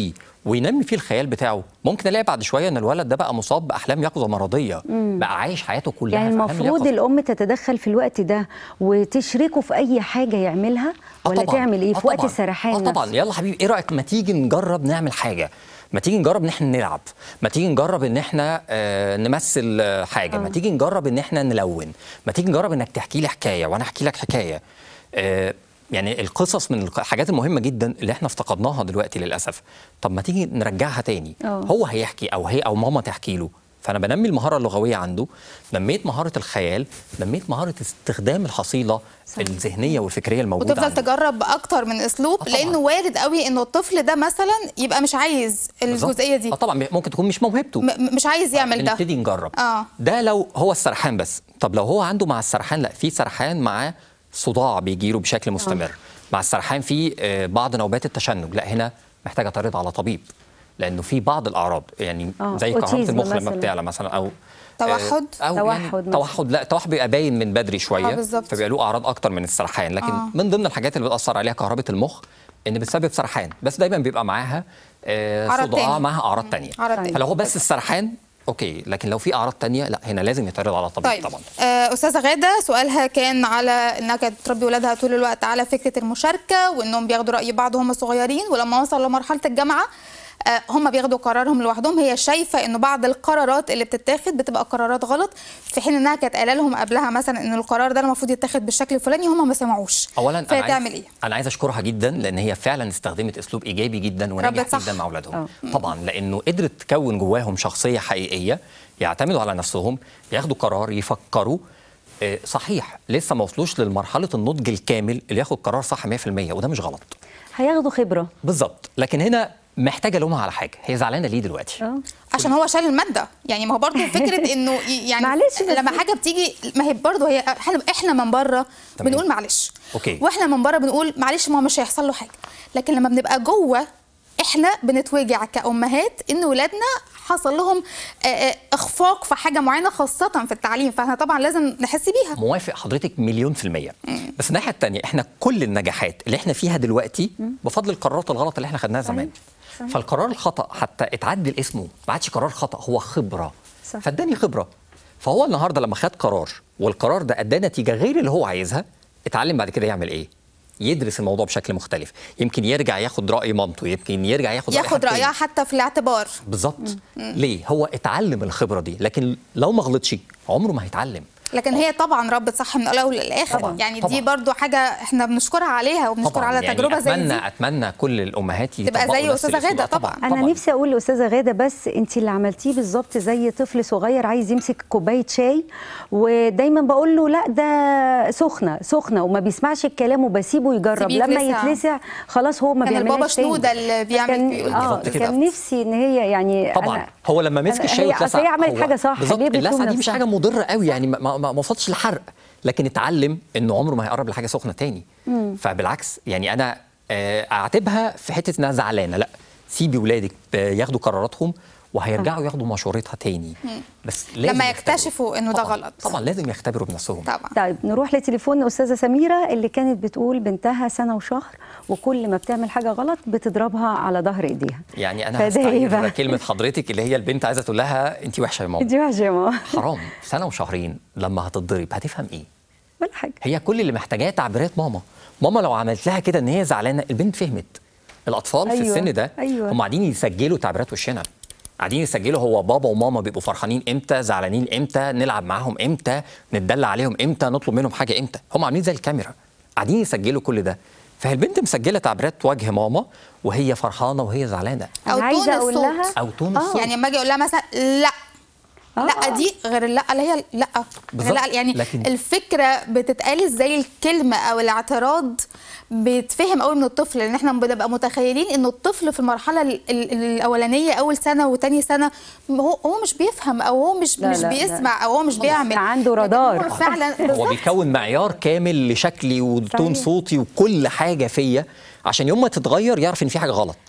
وينمي فيه الخيال بتاعه ممكن الاقي بعد شويه ان الولد ده بقى مصاب باحلام يقظه مرضيه بقى عايش حياته كلها يعني في أحلام المفروض اليقظة. الام تتدخل في الوقت ده وتشركه في اي حاجه يعملها آه ولا طبعاً. تعمل ايه آه في وقت طبعاً. السرحان اه طبعا نفسه؟ يلا حبيبي ايه رايك ما تيجي نجرب نعمل حاجه ما تيجي نجرب ان احنا نلعب ما تيجي نجرب ان احنا آه نمثل آه، حاجه ما تيجي نجرب ان احنا نلون ما تيجي نجرب انك تحكي لي حكايه وانا احكي لك حكايه آه يعني القصص من الحاجات المهمه جدا اللي احنا افتقدناها دلوقتي للاسف طب ما تيجي نرجعها تاني آه. هو هيحكي او هي او ماما تحكي له فانا بنمي المهاره اللغويه عنده نميت مهاره الخيال نميت مهاره استخدام الحصيله الذهنيه والفكريه الموجوده وتفضل عنده. تجرب باكتر من اسلوب آه طبعاً. لانه وارد قوي انه الطفل ده مثلا يبقى مش عايز بالظبط. الجزئيه دي اه طبعا ممكن تكون مش موهبته م- م- مش عايز يعمل ده نبتدي نجرب آه. ده لو هو السرحان بس طب لو هو عنده مع السرحان لا في سرحان معاه صداع بيجيله بشكل مستمر مع السرحان في آه، بعض نوبات التشنج لا هنا محتاجه تعرض على طبيب لانه في بعض الاعراض يعني آه، زي كهرباء أوتيزم المخ لما مثلاً. بتعلى مثلا او توحد؟ آه، او توحد يعني مثلاً. توحد لا التوحد بيبقى باين من بدري شويه آه، بالظبط. فبيبقى له اعراض اكتر من السرحان لكن آه. من ضمن الحاجات اللي بتاثر عليها كهرباء المخ ان بتسبب سرحان بس دايما بيبقى معاها آه، أعراض صداع تاني. معاها اعراض تانية أعراض تانية. فلو هو بس السرحان اوكي لكن لو في اعراض تانية لا هنا لازم يتعرض على طبيب طيب طبعا آه، استاذه غاده سؤالها كان على انها كانت بتربي ولادها طول الوقت على فكره المشاركه وانهم بياخدوا راي بعض وهم صغيرين ولما وصلوا لمرحله الجامعه آه، هم بياخدوا قرارهم لوحدهم هي شايفه انه بعض القرارات اللي بتتاخد بتبقى قرارات غلط في حين انها كانت قايله لهم قبلها مثلا ان القرار ده المفروض يتاخد بالشكل الفلاني هم ما سمعوش اولا فهي انا تعمل عايز ايه انا عايز اشكرها جدا لان هي فعلا استخدمت اسلوب ايجابي جدا وناجح ربت صح. جدا مع اولادهم طبعا لانه قدرت تكون جواهم شخصيه حقيقيه يعتمدوا على نفسهم ياخدوا قرار يفكروا آه، صحيح لسه ما وصلوش للمرحله النضج الكامل اللي ياخد قرار صح 100% وده مش غلط هياخدوا خبره بالظبط لكن هنا محتاجه الومها على حاجه هي زعلانه ليه دلوقتي اه عشان هو شال الماده يعني ما هو برضه فكره انه ي- يعني معلش بس- لما حاجه بتيجي ما هي برضه هي احنا احنا من بره تمام. بنقول معلش أوكي. واحنا من بره بنقول معلش ما هو مش هيحصل له حاجه لكن لما بنبقى جوه احنا بنتوجع كامهات ان ولادنا حصل لهم آه، آه، اخفاق في حاجه معينه خاصه في التعليم فاحنا طبعا لازم نحس بيها موافق حضرتك مليون في المية بس الناحية التانية احنا كل النجاحات اللي احنا فيها دلوقتي بفضل القرارات الغلط اللي احنا خدناها زمان فالقرار الخطأ حتى اتعدل اسمه ما عادش قرار خطأ هو خبرة صح. فاداني خبرة فهو النهاردة لما خد قرار والقرار ده اداه نتيجة غير اللي هو عايزها اتعلم بعد كده يعمل ايه يدرس الموضوع بشكل مختلف يمكن يرجع ياخد رأي مامته يمكن يرجع ياخد رأي ياخد حد تاني. رايها حتى في الاعتبار بالظبط ليه هو اتعلم الخبرة دي لكن لو ما غلطش عمره ما هيتعلم لكن هي طبعا ربت صح من الاول للاخر طبعاً، يعني طبعاً. دي برضو حاجه احنا بنشكرها عليها وبنشكر طبعا على يعني تجربه زي اتمنى دي اتمنى كل الامهات تبقى يطبقوا زي نفس أستاذة الأسلوب. غادة طبعا طبعاً. انا نفسي اقول لاستاذه غاده بس انت اللي عملتيه بالظبط زي طفل صغير عايز يمسك كوبايه شاي ودايما بقول له لا ده سخنه سخنه وما بيسمعش الكلام وبسيبه يجرب سيبيه لما يتلسع. يتلسع خلاص هو ما كان بيعملهاش البابا تاني. شنودة اللي بيعمل كان بيقول اه بالظبط كده. كان نفسي ان هي يعني طبعا أنا هو لما مسك أنا- الشاي هي- واتلسع أصل هي عملت هو- حاجه صح بالظبط ليه بتلوم اللسعه دي مش نفسها؟ حاجه مضره قوي يعني ما, ما, ما وصلتش لحرق لكن اتعلم انه عمره ما هيقرب لحاجه سخنه تاني فبالعكس يعني انا آه، اعاتبها في حته انها زعلانه لا سيبي ولادك آه، ياخدوا قراراتهم وهيرجعوا ياخدوا مشورتها تاني بس لازم لما يختبروا. يكتشفوا إنه ده طبعاً، غلط. طبعا لازم يختبروا بنفسهم طبعا طيب نروح لتليفون استاذه سميره اللي كانت بتقول بنتها سنه وشهر وكل ما بتعمل حاجه غلط بتضربها على ظهر ايديها يعني انا فده إيه هستعير بقى؟ كلمه حضرتك اللي هي البنت عايزه تقول لها انت وحشه يا ماما دي وحشه يا ماما حرام سنه وشهرين لما هتتضرب هتفهم ايه ولا حاجه هي كل اللي محتاجاه تعبيرات ماما ماما لو عملت لها كده ان هي زعلانه البنت فهمت الاطفال أيوة، في السن ده أيوة. هم قاعدين يسجلوا تعبيرات وشنا قاعدين يسجلوا هو بابا وماما بيبقوا فرحانين امتى زعلانين امتى نلعب معاهم امتى نتدلع عليهم امتى نطلب منهم حاجه امتى هم عاملين زي الكاميرا قاعدين يسجلوا كل ده فهي البنت مسجله تعبيرات وجه ماما وهي فرحانه وهي زعلانه او أنا عايزة تون أقول الصوت لها- او تون الصوت يعني لما اجي اقول لها مثلا لا آه، لا آه. دي غير اللا اللي هي لا غير بالظبط. لا يعني لكن- الفكره بتتقال ازاي الكلمه او الاعتراض بيتفهم قوي من الطفل لان احنا بنبقى متخيلين ان الطفل في المرحله ال- ال- الاولانيه اول سنه وتاني سنه هو هو مش بيفهم او هو مش لا، مش لا، لا. بيسمع او هو مش بيعمل عنده لكن رادار. هو فعلا هو بالظبط. بيكون معيار كامل لشكلي وتون صحيح. صوتي وكل حاجه فيا عشان يوم ما تتغير يعرف ان في حاجه غلط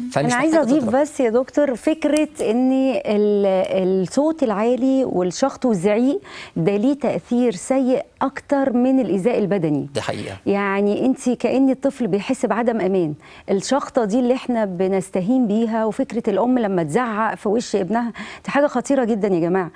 فمش انا عايزه محتاجة اضيف تضرب. بس يا دكتور فكره ان ال- الصوت العالي والشخط والزعيق ده ليه تاثير سيء اكتر من الايذاء البدني دي حقيقه يعني انت كان الطفل بيحس بعدم امان الشخطه دي اللي احنا بنستهين بيها وفكره الام لما تزعق في وش ابنها دي حاجه خطيره جدا يا جماعه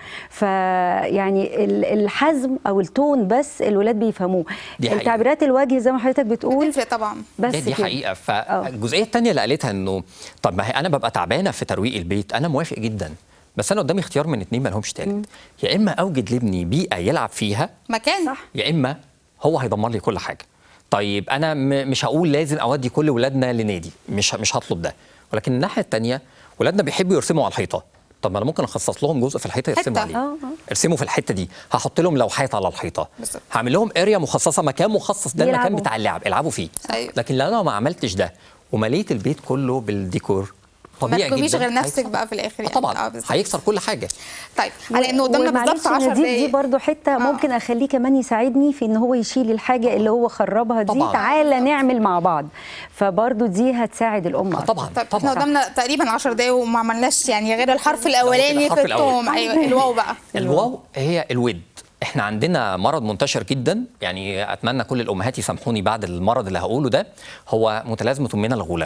فيعني ال- الحزم او التون بس الولاد بيفهموه دي حقيقة. التعبيرات الوجه زي ما حضرتك بتقول بتفرق طبعا بس دي, دي كده. حقيقه فالجزئيه الثانيه اللي قالتها انه طب ما هي انا ببقى تعبانه في ترويق البيت انا موافق جدا بس انا قدامي اختيار من اتنين ما لهمش تالت يا اما اوجد لابني بيئه يلعب فيها مكان صح. يا اما هو هيدمر لي كل حاجه طيب انا م- مش هقول لازم اودي كل ولادنا لنادي مش مش هطلب ده ولكن الناحيه الثانيه ولادنا بيحبوا يرسموا على الحيطه طب ما انا ممكن اخصص لهم جزء في الحيطه يرسموا حتة. عليه آه، آه. ارسموا في الحته دي هحط لهم لوحات على الحيطه بالظبط. هعمل لهم اريا مخصصه مكان مخصص ده المكان يلعبوا. بتاع اللعب العبوا فيه أيوة. لكن لو انا ما عملتش ده ومليت البيت كله بالديكور ما طبيعي جدا تلوميش غير نفسك هيكسر. بقى في الاخر آه يعني طبعا آه، بالظبط. هيكسر كل حاجه طيب على انه قدامنا ومعلش بالظبط أنا 10 دي, دي دقايق برضو حته ممكن اخليه كمان يساعدني في ان هو يشيل الحاجه اللي هو خربها دي طبعاً. تعالى نعمل مع بعض فبرضو دي هتساعد الام آه أكتر. طبعا طيب احنا طبعا قدامنا تقريبا 10 دقايق وما عملناش يعني غير الحرف الاولاني الحرف في الأول. التوم ايوه الواو بقى الواو هي الود احنا عندنا مرض منتشر جدا يعني اتمنى كل الامهات يسامحوني بعد المرض اللي هقوله ده هو متلازمه من الغوله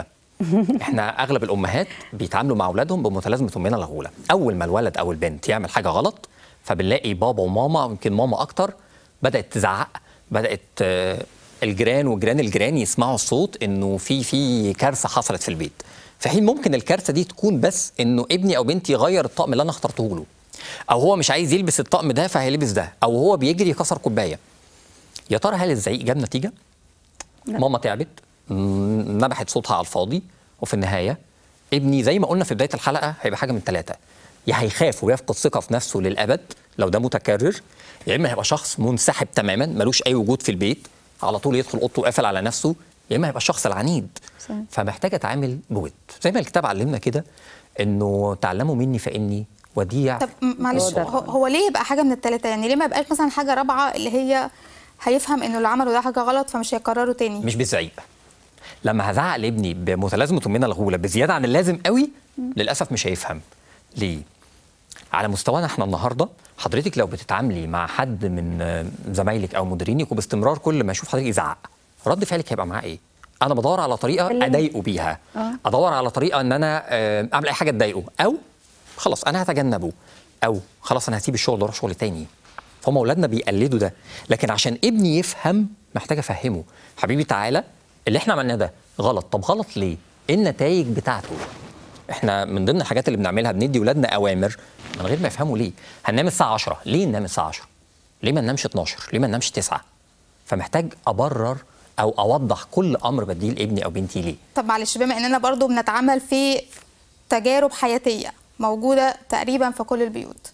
احنا اغلب الامهات بيتعاملوا مع اولادهم بمتلازمه من الغوله اول ما الولد او البنت يعمل حاجه غلط فبنلاقي بابا وماما يمكن ماما اكتر بدات تزعق بدات آه، الجيران وجيران الجيران يسمعوا الصوت انه في في كارثه حصلت في البيت في حين ممكن الكارثه دي تكون بس انه ابني او بنتي يغير الطقم اللي انا اخترته له او هو مش عايز يلبس الطقم ده فهيلبس ده او هو بيجري يكسر كوبايه يا ترى هل الزعيق جاب نتيجه ماما تعبت مم، نبحت صوتها على الفاضي وفي النهايه ابني زي ما قلنا في بدايه الحلقه هيبقى حاجه من ثلاثه يا هيخاف ويفقد ثقه في نفسه للابد لو ده متكرر يا اما هيبقى شخص منسحب تماما ملوش اي وجود في البيت على طول يدخل اوضته وقافل على نفسه يا اما هيبقى الشخص العنيد صح. فمحتاج اتعامل بود زي ما الكتاب علمنا كده انه تعلموا مني فاني وديع طب م- معلش هو ده. هو, هو ليه يبقى حاجه من الثلاثه يعني ليه ما يبقاش مثلا حاجه رابعه اللي هي هيفهم انه اللي عمله ده حاجه غلط فمش هيكرره تاني مش بالزعيق لما هزعق لابني بمتلازمه من الغوله بزياده عن اللازم قوي للاسف مش هيفهم ليه على مستوانا احنا النهارده حضرتك لو بتتعاملي مع حد من آه، زمايلك او مديرينك وباستمرار كل ما يشوف حضرتك يزعق رد فعلك هيبقى معاه ايه انا بدور على طريقه كلمه. اضايقه بيها ادور على طريقه ان انا آه، اعمل اي حاجه تضايقه او خلاص انا هتجنبه او خلاص انا هسيب الشغل واروح شغل تاني فهم اولادنا بيقلدوا ده لكن عشان ابني يفهم محتاج افهمه حبيبي تعالى اللي احنا عملناه ده غلط طب غلط ليه ايه النتائج بتاعته احنا من ضمن الحاجات اللي بنعملها بندي ولادنا اوامر من غير ما يفهموا ليه هننام الساعه 10 ليه ننام الساعه 10 ليه ما ننامش 12 ليه ما ننامش 9 فمحتاج ابرر او اوضح كل امر بديه لابني او بنتي ليه طب معلش بما اننا برضو بنتعامل في تجارب حياتيه موجوده تقريبا في كل البيوت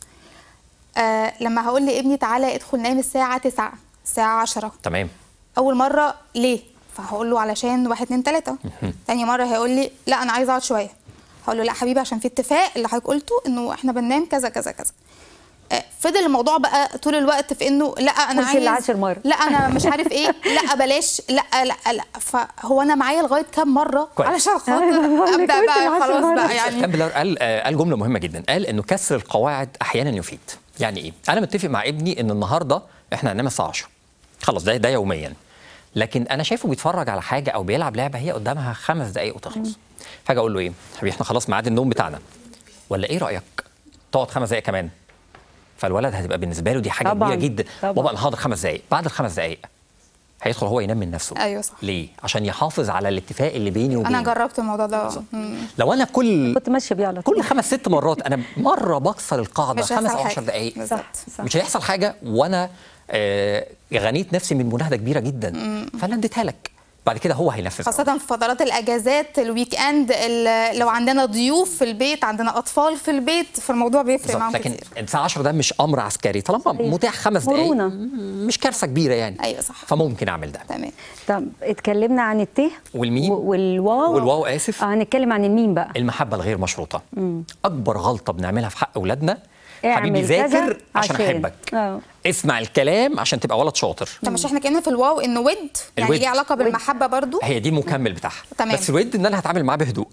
آه لما هقول لابني تعالى ادخل نام الساعه 9 الساعه 10 تمام اول مره ليه فهقول له علشان واحد اتنين تلاته تاني مره هيقول لي لا انا عايز اقعد شويه هقول له لا حبيبي عشان في اتفاق اللي حضرتك قلته انه احنا بننام كذا كذا كذا آه، فضل الموضوع بقى طول الوقت في انه لا انا قلت عايز العاشر مرة. لا انا مش عارف ايه لا بلاش لا لا لا فهو انا معايا لغايه كام مره كويس. علشان خاطر بقول لك ابدا قلت بقى العاشر خلاص مرة. بقى يعني كامبلر قال آه، قال جمله مهمه جدا قال انه كسر القواعد احيانا يفيد يعني ايه انا متفق مع ابني ان النهارده احنا هننام الساعه 10 خلاص ده ده يوميا لكن انا شايفه بيتفرج على حاجه او بيلعب لعبه هي قدامها خمس دقائق وتخلص فاجي اقول له ايه حبيبي احنا خلاص ميعاد النوم بتاعنا ولا ايه رايك تقعد خمس دقائق كمان فالولد هتبقى بالنسبه له دي حاجه طبعاً، كبيره جدا طبعاً. بابا انا حاضر خمس دقائق بعد الخمس دقائق هيدخل هو ينام من نفسه أيوة صح. ليه عشان يحافظ على الاتفاق اللي بيني وبينه انا جربت الموضوع ده مم. لو انا كل كنت ماشيه بيه على طول كل خمس ست مرات انا مره بكسر القاعده مش خمس هيحصل او حاجة. 10 دقائق بالظبط. صح صح مش هيحصل حاجه وانا آه، غنيت نفسي من مناهده كبيره جدا فانا اديتها لك بعد كده هو هينفذ خاصة في فترات الأجازات الويك إند ال- لو عندنا ضيوف في البيت عندنا أطفال في البيت فالموضوع بيفرق بالظبط معاهم لكن كتير الساعه 10 ده مش امر عسكري طالما صحيح. متاح خمس دقائق مرونة. م- مش كارثه كبيره يعني أيوة صح. فممكن اعمل ده تمام طب اتكلمنا عن الته والميم. و- والواو والواو آسف. اه هنتكلم عن الميم بقى المحبه الغير مشروطه اكبر غلطه بنعملها في حق اولادنا اعمل حبيبي كذا ذاكر عشان عشان. احبك آه. اسمع الكلام عشان تبقى ولد شاطر طب مش احنا كنا في الواو إنه ود يعني الود. ليه علاقة بالمحبة برضو هي دي المكمل بتاعها تمام. بس الود ان انا هتعامل معاه بهدوء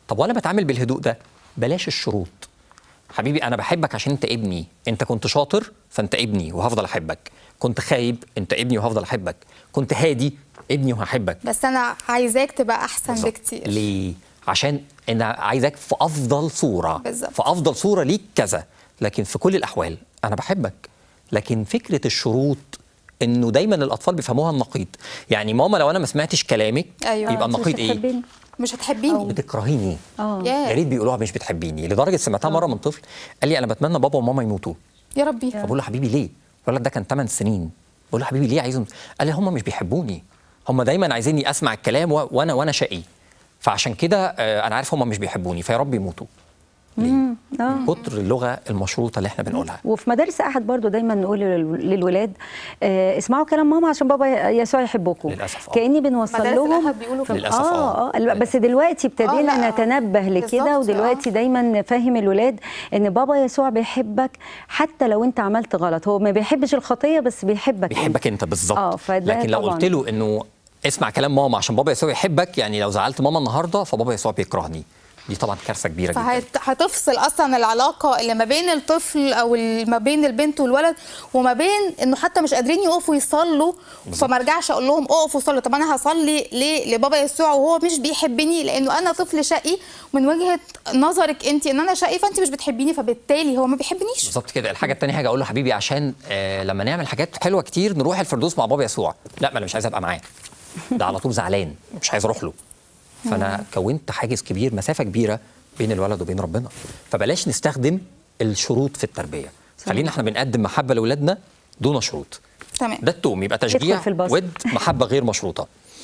طب وانا بتعامل بالهدوء ده بلاش الشروط حبيبي انا بحبك عشان انت ابني انت كنت شاطر فانت ابني وهفضل احبك كنت خايب انت ابني وهفضل احبك كنت هادي ابني وهحبك بس انا عايزاك تبقى احسن بالظبط. بكتير ليه عشان انا عايزك في افضل صوره بالظبط. في افضل صوره ليك كذا لكن في كل الاحوال انا بحبك لكن فكره الشروط انه دايما الاطفال بيفهموها النقيض يعني ماما لو انا ما سمعتش كلامك أيوة. يبقى مش النقيض ايه هتحبني. مش هتحبيني بتكرهيني اه ياه. يا ريت بيقولوها مش بتحبيني لدرجه سمعتها مره من طفل قال لي انا بتمنى بابا وماما يموتوا يا ربي فبقول له حبيبي ليه؟ الولد ده كان 8 سنين بقول له حبيبي ليه عايزهم؟ قال لي هم مش بيحبوني هم دايما عايزيني اسمع الكلام و... وانا وانا شقي فعشان كده آه، انا عارف هم مش بيحبوني فيا رب يموتوا ليه؟ اه من كتر اللغه المشروطه اللي احنا بنقولها وفي مدارس احد برضو دايما نقول لل- للولاد آه اسمعوا كلام ماما عشان بابا يسوع يحبكم للأسف، آه. كاني بنوصل مدارس لهم الأحد بيقولوا كده. للأسف، اه آه. اه لا، بس دلوقتي آه، ابتدينا لا. نتنبه لكده بالظبط، ودلوقتي آه. دايما نفهم الولاد ان بابا يسوع بيحبك حتى لو انت عملت غلط هو ما بيحبش الخطيه بس بيحبك بيحبك انت بالظبط اه فده لكن لو طبعاً. قلت له انه اسمع كلام ماما عشان بابا يسوع يحبك يعني لو زعلت ماما النهارده فبابا يسوع بيكرهني دي طبعا كارثه كبيره جدا فهتفصل اصلا العلاقه اللي ما بين الطفل او ال- ما بين البنت والولد وما بين انه حتى مش قادرين يقفوا يصلوا فما ارجعش اقول لهم اقفوا صلوا طب انا هصلي ليه لبابا يسوع وهو مش بيحبني لانه انا طفل شقي من وجهه نظرك انت ان انا شقي فانت مش بتحبيني فبالتالي هو ما بيحبنيش بالظبط كده الحاجه الثانيه حاجه اقول له حبيبي عشان آه لما نعمل حاجات حلوه كتير نروح الفردوس مع بابا يسوع لا ما انا مش عايز ابقى معاه ده على طول زعلان مش عايز اروح له فانا كونت حاجز كبير مسافه كبيره بين الولد وبين ربنا فبلاش نستخدم الشروط في التربيه خلينا احنا بنقدم محبه لاولادنا دون شروط تمام ده التوم يبقى تشجيع ادخل في البصل. ود محبه غير مشروطه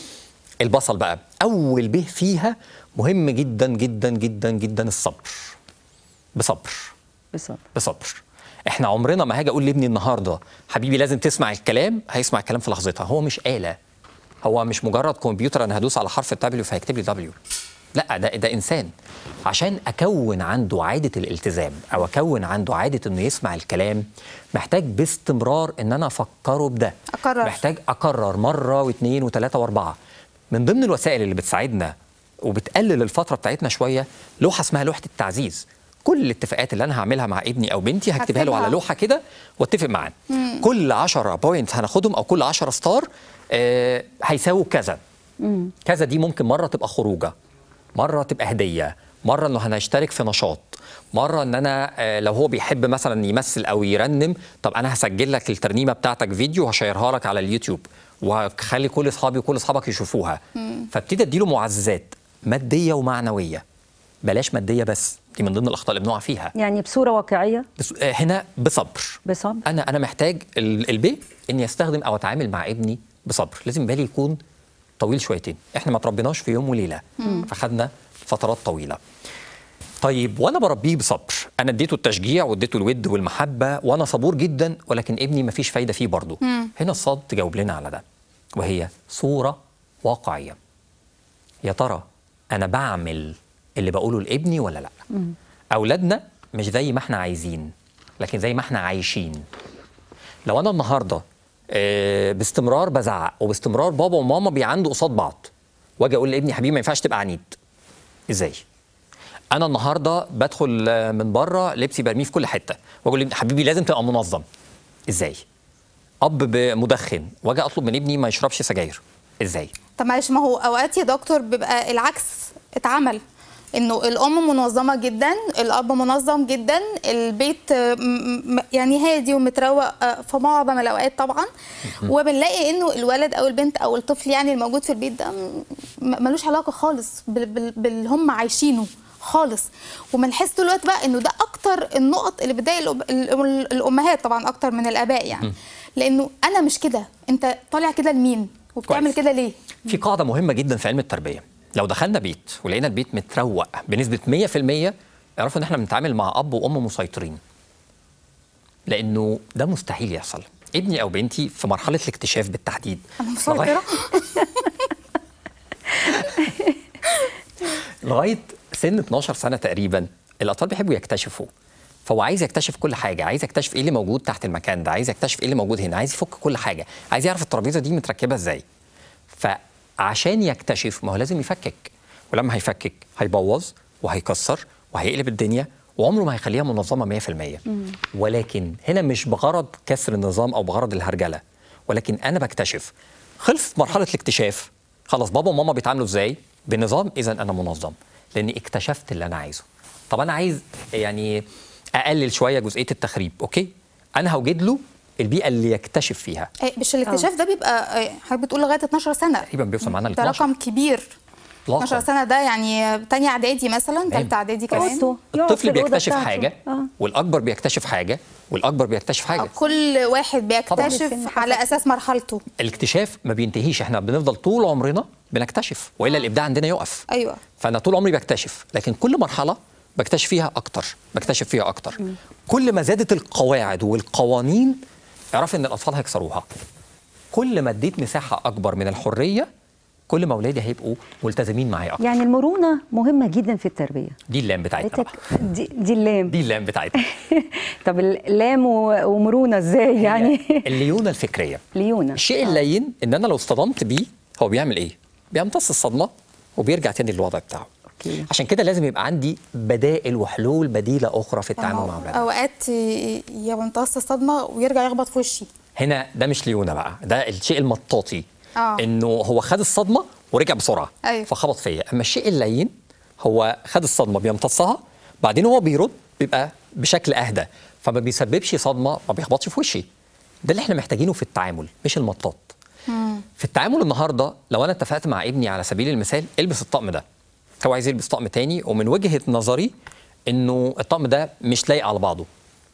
البصل بقى اول به فيها مهم جدا جدا جدا جدا الصبر بصبر بالظبط بصبر احنا عمرنا ما هاجي اقول لابني النهارده حبيبي لازم تسمع الكلام هيسمع الكلام في لحظتها هو مش آلة هو مش مجرد كمبيوتر انا هدوس على حرف الدبليو فهيكتب لي دبليو لا ده ده انسان عشان اكون عنده عاده الالتزام او اكون عنده عاده انه يسمع الكلام محتاج باستمرار ان انا افكره بده أكرر. محتاج اكرر مره واثنين وثلاثه واربعه من ضمن الوسائل اللي بتساعدنا وبتقلل الفتره بتاعتنا شويه لوحه اسمها لوحه التعزيز كل الاتفاقات اللي انا هعملها مع ابني او بنتي هكتبها له هكتبها. على لوحه كده واتفق معاه كل 10 بوينت هناخدهم او كل 10 ستار آه هيساووا كذا كذا دي ممكن مره تبقى خروجه مره تبقى هديه مره انه هنشترك في نشاط مره ان انا آه، لو هو بيحب مثلا يمثل او يرنم طب انا هسجل لك الترنيمه بتاعتك فيديو وهشيرها لك على اليوتيوب وهخلي كل اصحابي وكل اصحابك يشوفوها فابتدي اديله معززات ماديه ومعنويه بلاش ماديه بس دي من ضمن الاخطاء اللي بنقع فيها يعني بصوره واقعيه بس آه، هنا بصبر بصبر انا انا محتاج ال- البي اني استخدم او اتعامل مع ابني بصبر لازم بالي يكون طويل شويتين احنا ما تربيناش في يوم وليله فخدنا فترات طويله طيب وانا بربيه بصبر انا اديته التشجيع واديته الود والمحبه وانا صبور جدا ولكن ابني ما فيش فايده فيه برضه هنا الصاد تجاوب لنا على ده وهي صوره واقعيه يا ترى انا بعمل اللي بقوله لابني ولا لا اولادنا مش زي ما احنا عايزين لكن زي ما احنا عايشين لو انا النهارده آه، باستمرار بزعق وباستمرار بابا وماما بيعندوا قصاد بعض واجي اقول لابني حبيبي ما ينفعش تبقى عنيد ازاي انا النهارده بدخل آه، من بره لبسي برميه في كل حته واقول لابني حبيبي لازم تبقى منظم ازاي اب ب- مدخن واجي اطلب من ابني ما يشربش سجاير ازاي طب معلش ما هو اوقات يا دكتور بيبقى العكس اتعمل انه الام منظمه جدا الاب منظم جدا البيت آه، م- م- يعني هادي ومتروق آه، في معظم الاوقات طبعا وبنلاقي انه الولد او البنت او الطفل يعني الموجود في البيت ده م- م- ملوش علاقه خالص بال- بال- باللي هم عايشينه خالص وبنحس طول الوقت بقى انه ده اكتر النقط اللي بتضايق الأب- ال- الامهات طبعا اكتر من الاباء يعني لانه انا مش كده انت طالع كده لمين وبتعمل كويس. كده ليه في قاعدة مهمة جدا في علم التربية لو دخلنا بيت ولقينا البيت متروق بنسبة 100% اعرفوا ان احنا بنتعامل مع اب وام مسيطرين لانه ده مستحيل يحصل ابني او بنتي في مرحلة الاكتشاف بالتحديد انا لغاية- مسيطره لغايه سن 12 سنه تقريبا الاطفال بيحبوا يكتشفوا فهو عايز يكتشف كل حاجه عايز يكتشف ايه اللي موجود تحت المكان ده عايز يكتشف ايه اللي موجود هنا عايز يفك كل حاجه عايز يعرف الترابيزه دي متركبه ازاي فعشان يكتشف ما هو لازم يفكك ولما هيفكك هيبوظ وهيكسر وهيقلب الدنيا وعمره ما هيخليها منظمه 100% ولكن هنا مش بغرض كسر النظام او بغرض الهرجله ولكن انا بكتشف خلصت مرحله الاكتشاف خلاص بابا وماما بيتعاملوا ازاي بنظام اذا انا منظم لاني اكتشفت اللي انا عايزه طب انا عايز يعني اقلل شويه جزئيه التخريب اوكي انا هوجد له البيئه اللي يكتشف فيها إيه، مش الاكتشاف ده بيبقى إيه، حضرتك بتقول لغايه 12 سنه تقريبا بيوصل معانا ل ده 12 رقم كبير 12 سنه ده يعني تانية اعدادي مثلا ثالثه اعدادي كمان أوضته. يقعد في الطفل الأوضة بيكتشف بتاعته. حاجه آه. والاكبر بيكتشف حاجه والاكبر بيكتشف حاجه كل واحد سن بيكتشف حسب. على اساس مرحلته الاكتشاف ما بينتهيش احنا بنفضل طول عمرنا بنكتشف والا الابداع عندنا يقف ايوه فانا طول عمري بكتشف لكن كل مرحله بكتشف فيها اكتر بكتشف فيها اكتر كل ما زادت القواعد والقوانين اعرف ان الاطفال هيكسروها كل ما اديت مساحه اكبر من الحريه كل ما اولادي هيبقوا ملتزمين معايا اكتر يعني المرونه مهمه جدا في التربيه دي اللام بتاعتنا حضرتك بقى دي, دي اللام دي اللام بتاعتنا طب اللام و- ومرونه ازاي يعني الليونه الفكريه ليونه الشيء اللين ان انا لو اصطدمت بيه هو بيعمل ايه؟ بيمتص الصدمه وبيرجع تاني للوضع بتاعه. أوكي. عشان كده لازم يبقى عندي بدائل وحلول بديله اخرى في التعامل مع اولادنا. اوقات ي- يمتص الصدمه ويرجع يخبط في وشي هنا ده مش ليونه بقى، ده الشيء المطاطي. آه. انه هو خد الصدمه ورجع بسرعه أيوة. فخبط فيا، اما الشيء اللين هو خد الصدمه بيمتصها بعدين هو بيرد بيبقى بشكل اهدى فما بيسببش صدمه ما بيخبطش في وشي. ده اللي احنا محتاجينه في التعامل مش المطاط. في التعامل النهارده لو انا اتفقت مع ابني على سبيل المثال البس الطقم ده هو عايز يلبس طقم تاني ومن وجهه نظري انه الطقم ده مش لايق على بعضه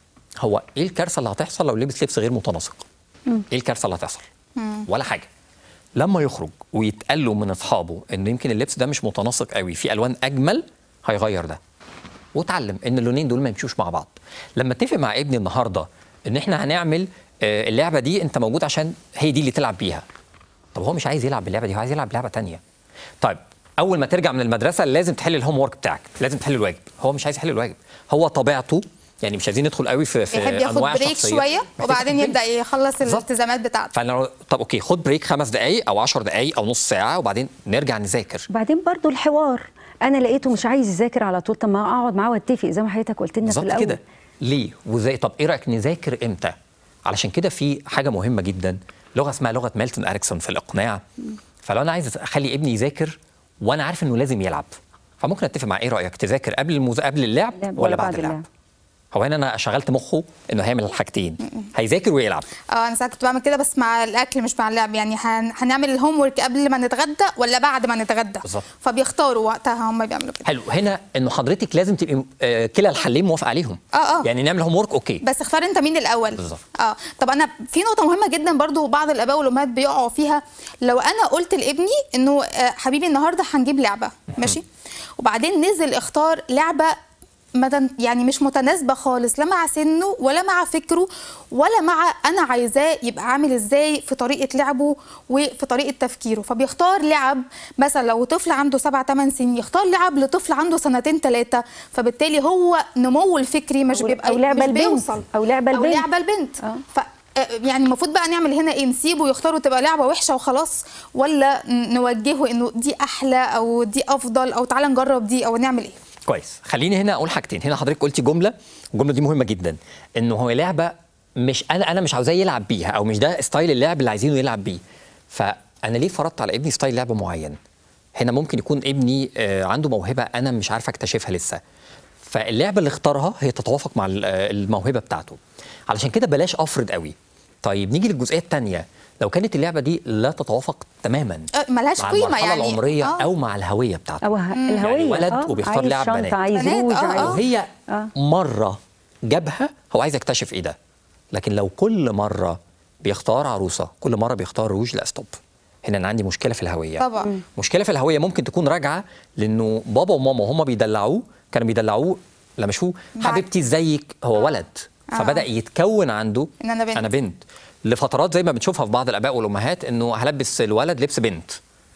هو ايه الكارثه اللي هتحصل لو لبس لبس غير متناسق ايه الكارثه اللي هتحصل ولا حاجه لما يخرج ويتقال له من اصحابه انه يمكن اللبس ده مش متناسق قوي في الوان اجمل هيغير ده واتعلم ان اللونين دول ما يمشوش مع بعض لما اتفق مع ابني النهارده ان احنا هنعمل آه، اللعبه دي انت موجود عشان هي دي اللي تلعب بيها طب هو مش عايز يلعب باللعبه دي هو عايز يلعب لعبه تانية طيب اول ما ترجع من المدرسه لازم تحل الهوم ورك بتاعك لازم تحل الواجب هو مش عايز يحل الواجب هو طبيعته يعني مش عايزين ندخل قوي في في يحب ياخد انواع بريك شخصية. شويه محتاج وبعدين ياخد يبدا بريك. يخلص بالظبط. الالتزامات بتاعته فانا لو- طب اوكي خد بريك خمس دقائق او 10 دقائق او نص ساعه وبعدين نرجع نذاكر وبعدين برضو الحوار انا لقيته مش عايز يذاكر على طول طب ما اقعد معاه واتفق زي ما حضرتك قلت لنا في بالظبط الاول كده ليه وازاي طب ايه رايك نذاكر امتى علشان كده في حاجه مهمه جدا لغه اسمها لغه ميلتون اريكسون في الاقناع فلو انا عايز اخلي ابني يذاكر وانا عارف انه لازم يلعب فممكن اتفق مع ايه رايك تذاكر قبل المز... قبل اللعب اللعب ولا بعد اللعب هو هنا انا شغلت مخه انه هيعمل الحاجتين هيذاكر ويلعب اه انا ساعات كنت بعمل كده بس مع الاكل مش مع اللعب يعني هن... هنعمل الهوم ورك قبل ما نتغدى ولا بعد ما نتغدى بالظبط. فبيختاروا وقتها هم بيعملوا كده حلو هنا انه حضرتك لازم تبقي آه، كلا الحلين موافقه عليهم آه، آه. يعني نعمل هوم ورك اوكي بس اختار انت مين الاول بالظبط. اه طب انا في نقطه مهمه جدا برضو بعض الاباء والامهات بيقعوا فيها لو انا قلت لابني انه آه، حبيبي النهارده هنجيب لعبه ماشي وبعدين نزل اختار لعبه مدن يعني مش متناسبه خالص لا مع سنه ولا مع فكره ولا مع انا عايزاه يبقى عامل ازاي في طريقه لعبه وفي طريقه تفكيره فبيختار لعب مثلا لو طفل عنده سبع ثمان سنين يختار لعب لطفل عنده سنتين ثلاثه فبالتالي هو نموه الفكري مش أو- بيبقى أو لعبة مش البنت. بيوصل أو لعبة او البنت. لعبه البنت آه. ف آه، يعني المفروض بقى نعمل هنا ايه نسيبه يختاروا تبقى لعبه وحشه وخلاص ولا ن- نوجهه انه دي احلى او دي افضل او تعالى نجرب دي او نعمل ايه كويس خليني هنا اقول حاجتين هنا حضرتك قلتي جمله والجمله دي مهمه جدا انه هو لعبه مش انا انا مش عاوزاه يلعب بيها او مش ده ستايل اللعب اللي عايزينه يلعب بيه فانا ليه فرضت على ابني ستايل لعب معين هنا ممكن يكون ابني آه، عنده موهبه انا مش عارف اكتشفها لسه فاللعبه اللي اختارها هي تتوافق مع ال- آه، الموهبه بتاعته علشان كده بلاش افرض قوي طيب نيجي للجزئيه الثانيه لو كانت اللعبه دي لا تتوافق تماما آه، ملهاش مع قيمة المرحله يعني. العمريه آه. او مع الهويه بتاعته او ه- الهويه يعني ولد آه، وبيختار عايز لعب شنطة، بنات. عايز بنات، روج آه، عايز لو هي آه. مره جابها هو عايز يكتشف ايه ده لكن لو كل مره بيختار عروسه كل مره بيختار روج لا ستوب هنا انا عندي مشكله في الهويه طبعا. مم. مشكله في الهويه ممكن تكون راجعه لانه بابا وماما هم بيدلعوه كانوا بيدلعوه لما شوفوا بعد. حبيبتي ازيك هو ولد آه. فبدا يتكون عنده إن أنا بنت. انا بنت لفترات زي ما بنشوفها في بعض الاباء والامهات انه هلبس الولد لبس بنت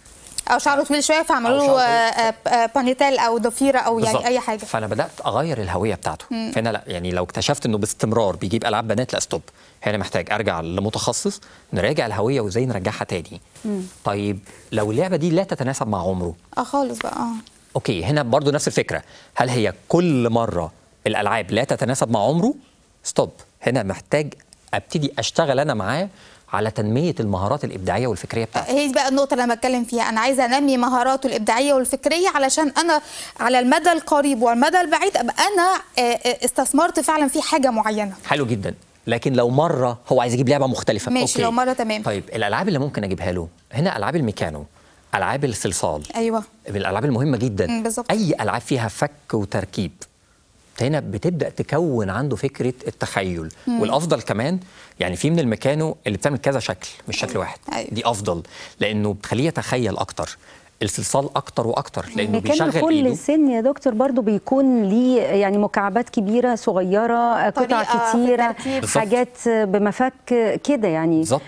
او شعره طويل شويه فعملوا أو له شعره آه، آه، آه، بانيتيل او ضفيره او يعني بالظبط. اي حاجه فانا بدات اغير الهويه بتاعته فهنا لا يعني لو اكتشفت انه باستمرار بيجيب العاب بنات لا ستوب هنا محتاج ارجع لمتخصص نراجع الهويه وازاي نرجعها تاني طيب لو اللعبه دي لا تتناسب مع عمره اه خالص بقى اه اوكي هنا برضو نفس الفكره هل هي كل مره الالعاب لا تتناسب مع عمره ستوب هنا محتاج ابتدي اشتغل انا معاه على تنميه المهارات الابداعيه والفكريه بتاعته هي دي بقى النقطة اللي أنا بتكلم فيها، أنا عايزة أنمي مهاراته الإبداعية والفكرية علشان أنا على المدى القريب والمدى البعيد أبقى أنا آه، آه، استثمرت فعلا في حاجة معينة. حلو جدا لكن لو مره هو عايز يجيب لعبه مختلفه ماشي، أوكي. لو مرة تمام. طيب الالعاب اللي ممكن اجيبها له هنا العاب الميكانو العاب الصلصال أيوه من الالعاب المهمه جدا مم، بالظبط. اي العاب فيها فك وتركيب هنا بتبدا تكون عنده فكره التخيل والافضل كمان يعني في من الميكانو اللي بتعمل كذا شكل مش شكل واحد أيوة. دي افضل لانه بتخليه يتخيل اكتر الصلصال اكتر واكتر لانه كان بيشغل كل ايده سن يا دكتور برضو بيكون ليه يعني مكعبات كبيره صغيره قطع طريقة في كتيره التركيب. بالظبط. حاجات بمفك كده يعني بالظبط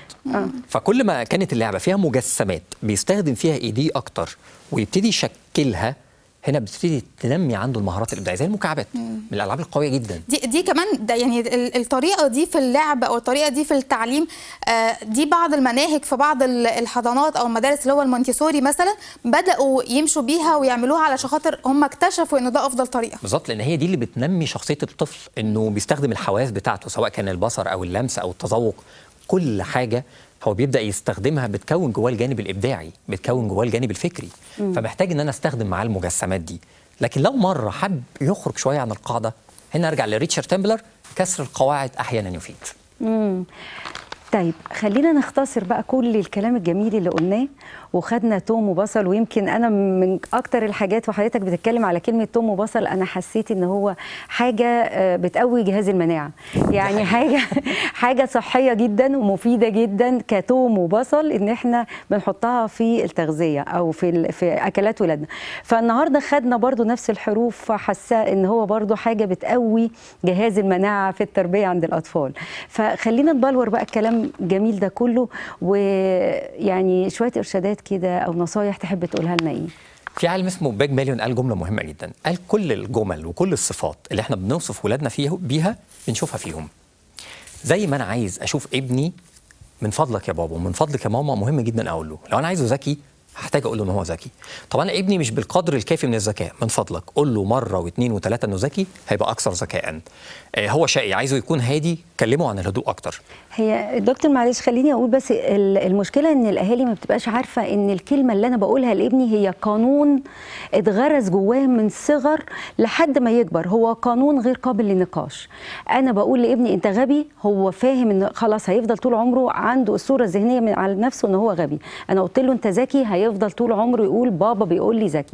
فكل ما كانت اللعبه فيها مجسمات بيستخدم فيها ايديه اكتر ويبتدي يشكلها هنا بتبتدي تنمي عنده المهارات الابداعيه زي المكعبات من الالعاب القويه جدا دي دي كمان ده يعني ال- الطريقه دي في اللعب او الطريقه دي في التعليم آه، دي بعض المناهج في بعض ال- الحضانات او المدارس اللي هو المونتيسوري مثلا بداوا يمشوا بيها ويعملوها علشان خاطر هم اكتشفوا ان ده افضل طريقه بالظبط لان هي دي اللي بتنمي شخصيه الطفل انه بيستخدم الحواس بتاعته سواء كان البصر او اللمس او التذوق كل حاجه هو بيبدا يستخدمها بتكون جواه الجانب الابداعي بتكون جواه الجانب الفكري فمحتاج ان انا استخدم معاه المجسمات دي لكن لو مره حب يخرج شويه عن القاعده هنا ارجع لريتشارد تمبلر كسر القواعد احيانا يفيد مم. طيب خلينا نختصر بقى كل الكلام الجميل اللي قلناه وخدنا توم وبصل ويمكن انا من اكتر الحاجات وحضرتك بتتكلم على كلمه توم وبصل انا حسيت ان هو حاجه آه، بتقوي جهاز المناعه يعني حاجه حاجه صحيه جدا ومفيده جدا كتوم وبصل ان احنا بنحطها في التغذيه او في ال- في اكلات ولادنا فالنهارده خدنا برضو نفس الحروف فحاسه ان هو برضو حاجه بتقوي جهاز المناعه في التربيه عند الاطفال فخلينا نبلور بقى الكلام الجميل ده كله ويعني شويه ارشادات كده او نصايح تحب تقولها لنا ايه في عالم اسمه بيج ميليون قال جمله مهمه جدا قال كل الجمل وكل الصفات اللي احنا بنوصف ولادنا فيها بيها بنشوفها فيهم زي ما انا عايز اشوف ابني من فضلك يا بابا ومن فضلك يا ماما مهم جدا اقول له لو انا عايزه ذكي هحتاج اقول له ان هو ذكي طب انا ابني مش بالقدر الكافي من الذكاء من فضلك قول له مره واثنين وثلاثه انه ذكي هيبقى اكثر ذكاء آه هو شقي عايزه يكون هادي كلمه عن الهدوء اكتر هي دكتور معلش خليني اقول بس ال- المشكله ان الاهالي ما بتبقاش عارفه ان الكلمه اللي انا بقولها لابني هي قانون اتغرس جواه من صغر لحد ما يكبر هو قانون غير قابل للنقاش انا بقول لابني انت غبي هو فاهم ان خلاص هيفضل طول عمره عنده الصوره الذهنيه من على نفسه ان هو غبي انا قلت له انت ذكي هيفضل طول عمره يقول بابا بيقول لي ذكي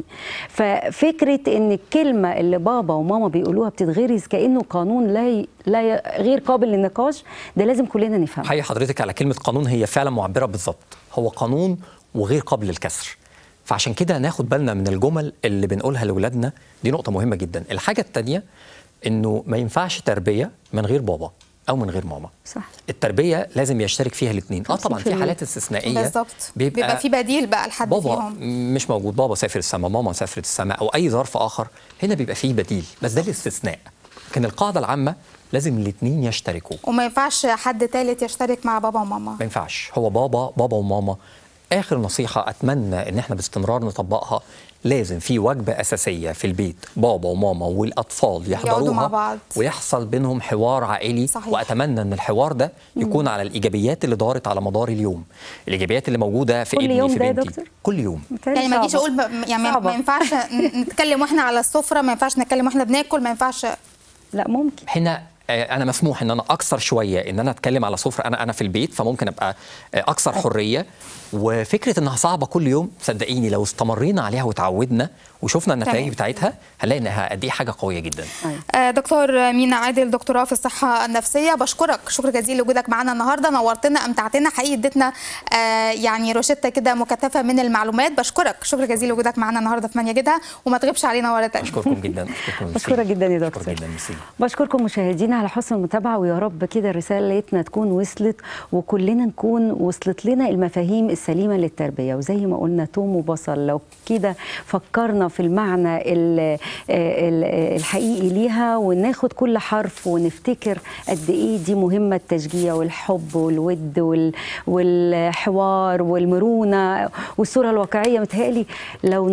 ففكره ان الكلمه اللي بابا وماما بيقولوها بتتغرس كانه قانون لا ي... لا ي... غير قابل للنقاش ده لازم كلنا نفهمه حي حضرتك على كلمه قانون هي فعلا معبره بالظبط هو قانون وغير قابل للكسر فعشان كده ناخد بالنا من الجمل اللي بنقولها لاولادنا دي نقطه مهمه جدا الحاجه الثانيه انه ما ينفعش تربيه من غير بابا او من غير ماما صح التربيه لازم يشترك فيها الاثنين اه طبعا في 50%. حالات استثنائيه بالظبط بيبقى في بديل بقى لحد بابا فيهم مش موجود بابا سافر السماء ماما سافرت السماء او اي ظرف اخر هنا بيبقى فيه بديل بس ده الاستثناء لكن القاعده العامه لازم الاثنين يشتركوا وما ينفعش حد ثالث يشترك مع بابا وماما ما ينفعش هو بابا بابا وماما اخر نصيحه اتمنى ان احنا باستمرار نطبقها لازم في وجبه اساسيه في البيت بابا وماما والاطفال يحضروها مع بعض. ويحصل بينهم حوار عائلي صحيح. واتمنى ان الحوار ده يكون على الايجابيات اللي دارت على مدار اليوم الايجابيات اللي موجوده في كل ابني يوم في ده يا بنتي دكتور؟ كل يوم يعني ما اجيش صعبة. اقول ب- يعني ما- صعبة. ما ينفعش ن- نتكلم واحنا على السفره ما ينفعش نتكلم واحنا بناكل ما ينفعش لا ممكن هنا آه، انا مسموح ان انا اكثر شويه ان انا اتكلم على سفره انا انا في البيت فممكن ابقى آه، اكثر حريه وفكره انها صعبه كل يوم صدقيني لو استمرينا عليها وتعودنا وشفنا النتائج تمام. بتاعتها هنلاقي انها قد ايه حاجه قويه جدا آه، دكتور مينا عادل دكتوراه في الصحة النفسية بشكرك شكر جزيل لوجودك معنا النهاردة نورتنا أمتعتنا حقيقي اديتنا آه، يعني روشتة كده مكثفة من المعلومات بشكرك شكر جزيل لوجودك معنا النهاردة في من يجدها وما تغيبش علينا مرة تانية اشكركم جدا اشكركم بشكرك جدا يا اشكرك دكتور جدا ميرسي بشكركم مشاهدينا على حسن المتابعه ويا رب كده رسالتنا تكون وصلت وكلنا نكون وصلت لنا المفاهيم السليمه للتربيه وزي ما قلنا توم وبصل لو كده فكرنا في المعنى ال- ال- الحقيقي ليها وناخد كل حرف ونفتكر قد ايه دي مهمه التشجيع والحب والود وال- والحوار والمرونه والصوره الواقعيه متهيألي لو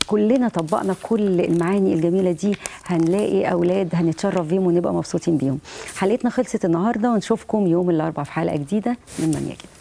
كلنا طبقنا كل المعاني الجميله دي هنلاقي اولاد هنتشرف بيهم ونبقى مبسوطين بيهم حلقتنا خلصت النهارده ونشوفكم يوم الاربعاء في حلقه جديده من من يجد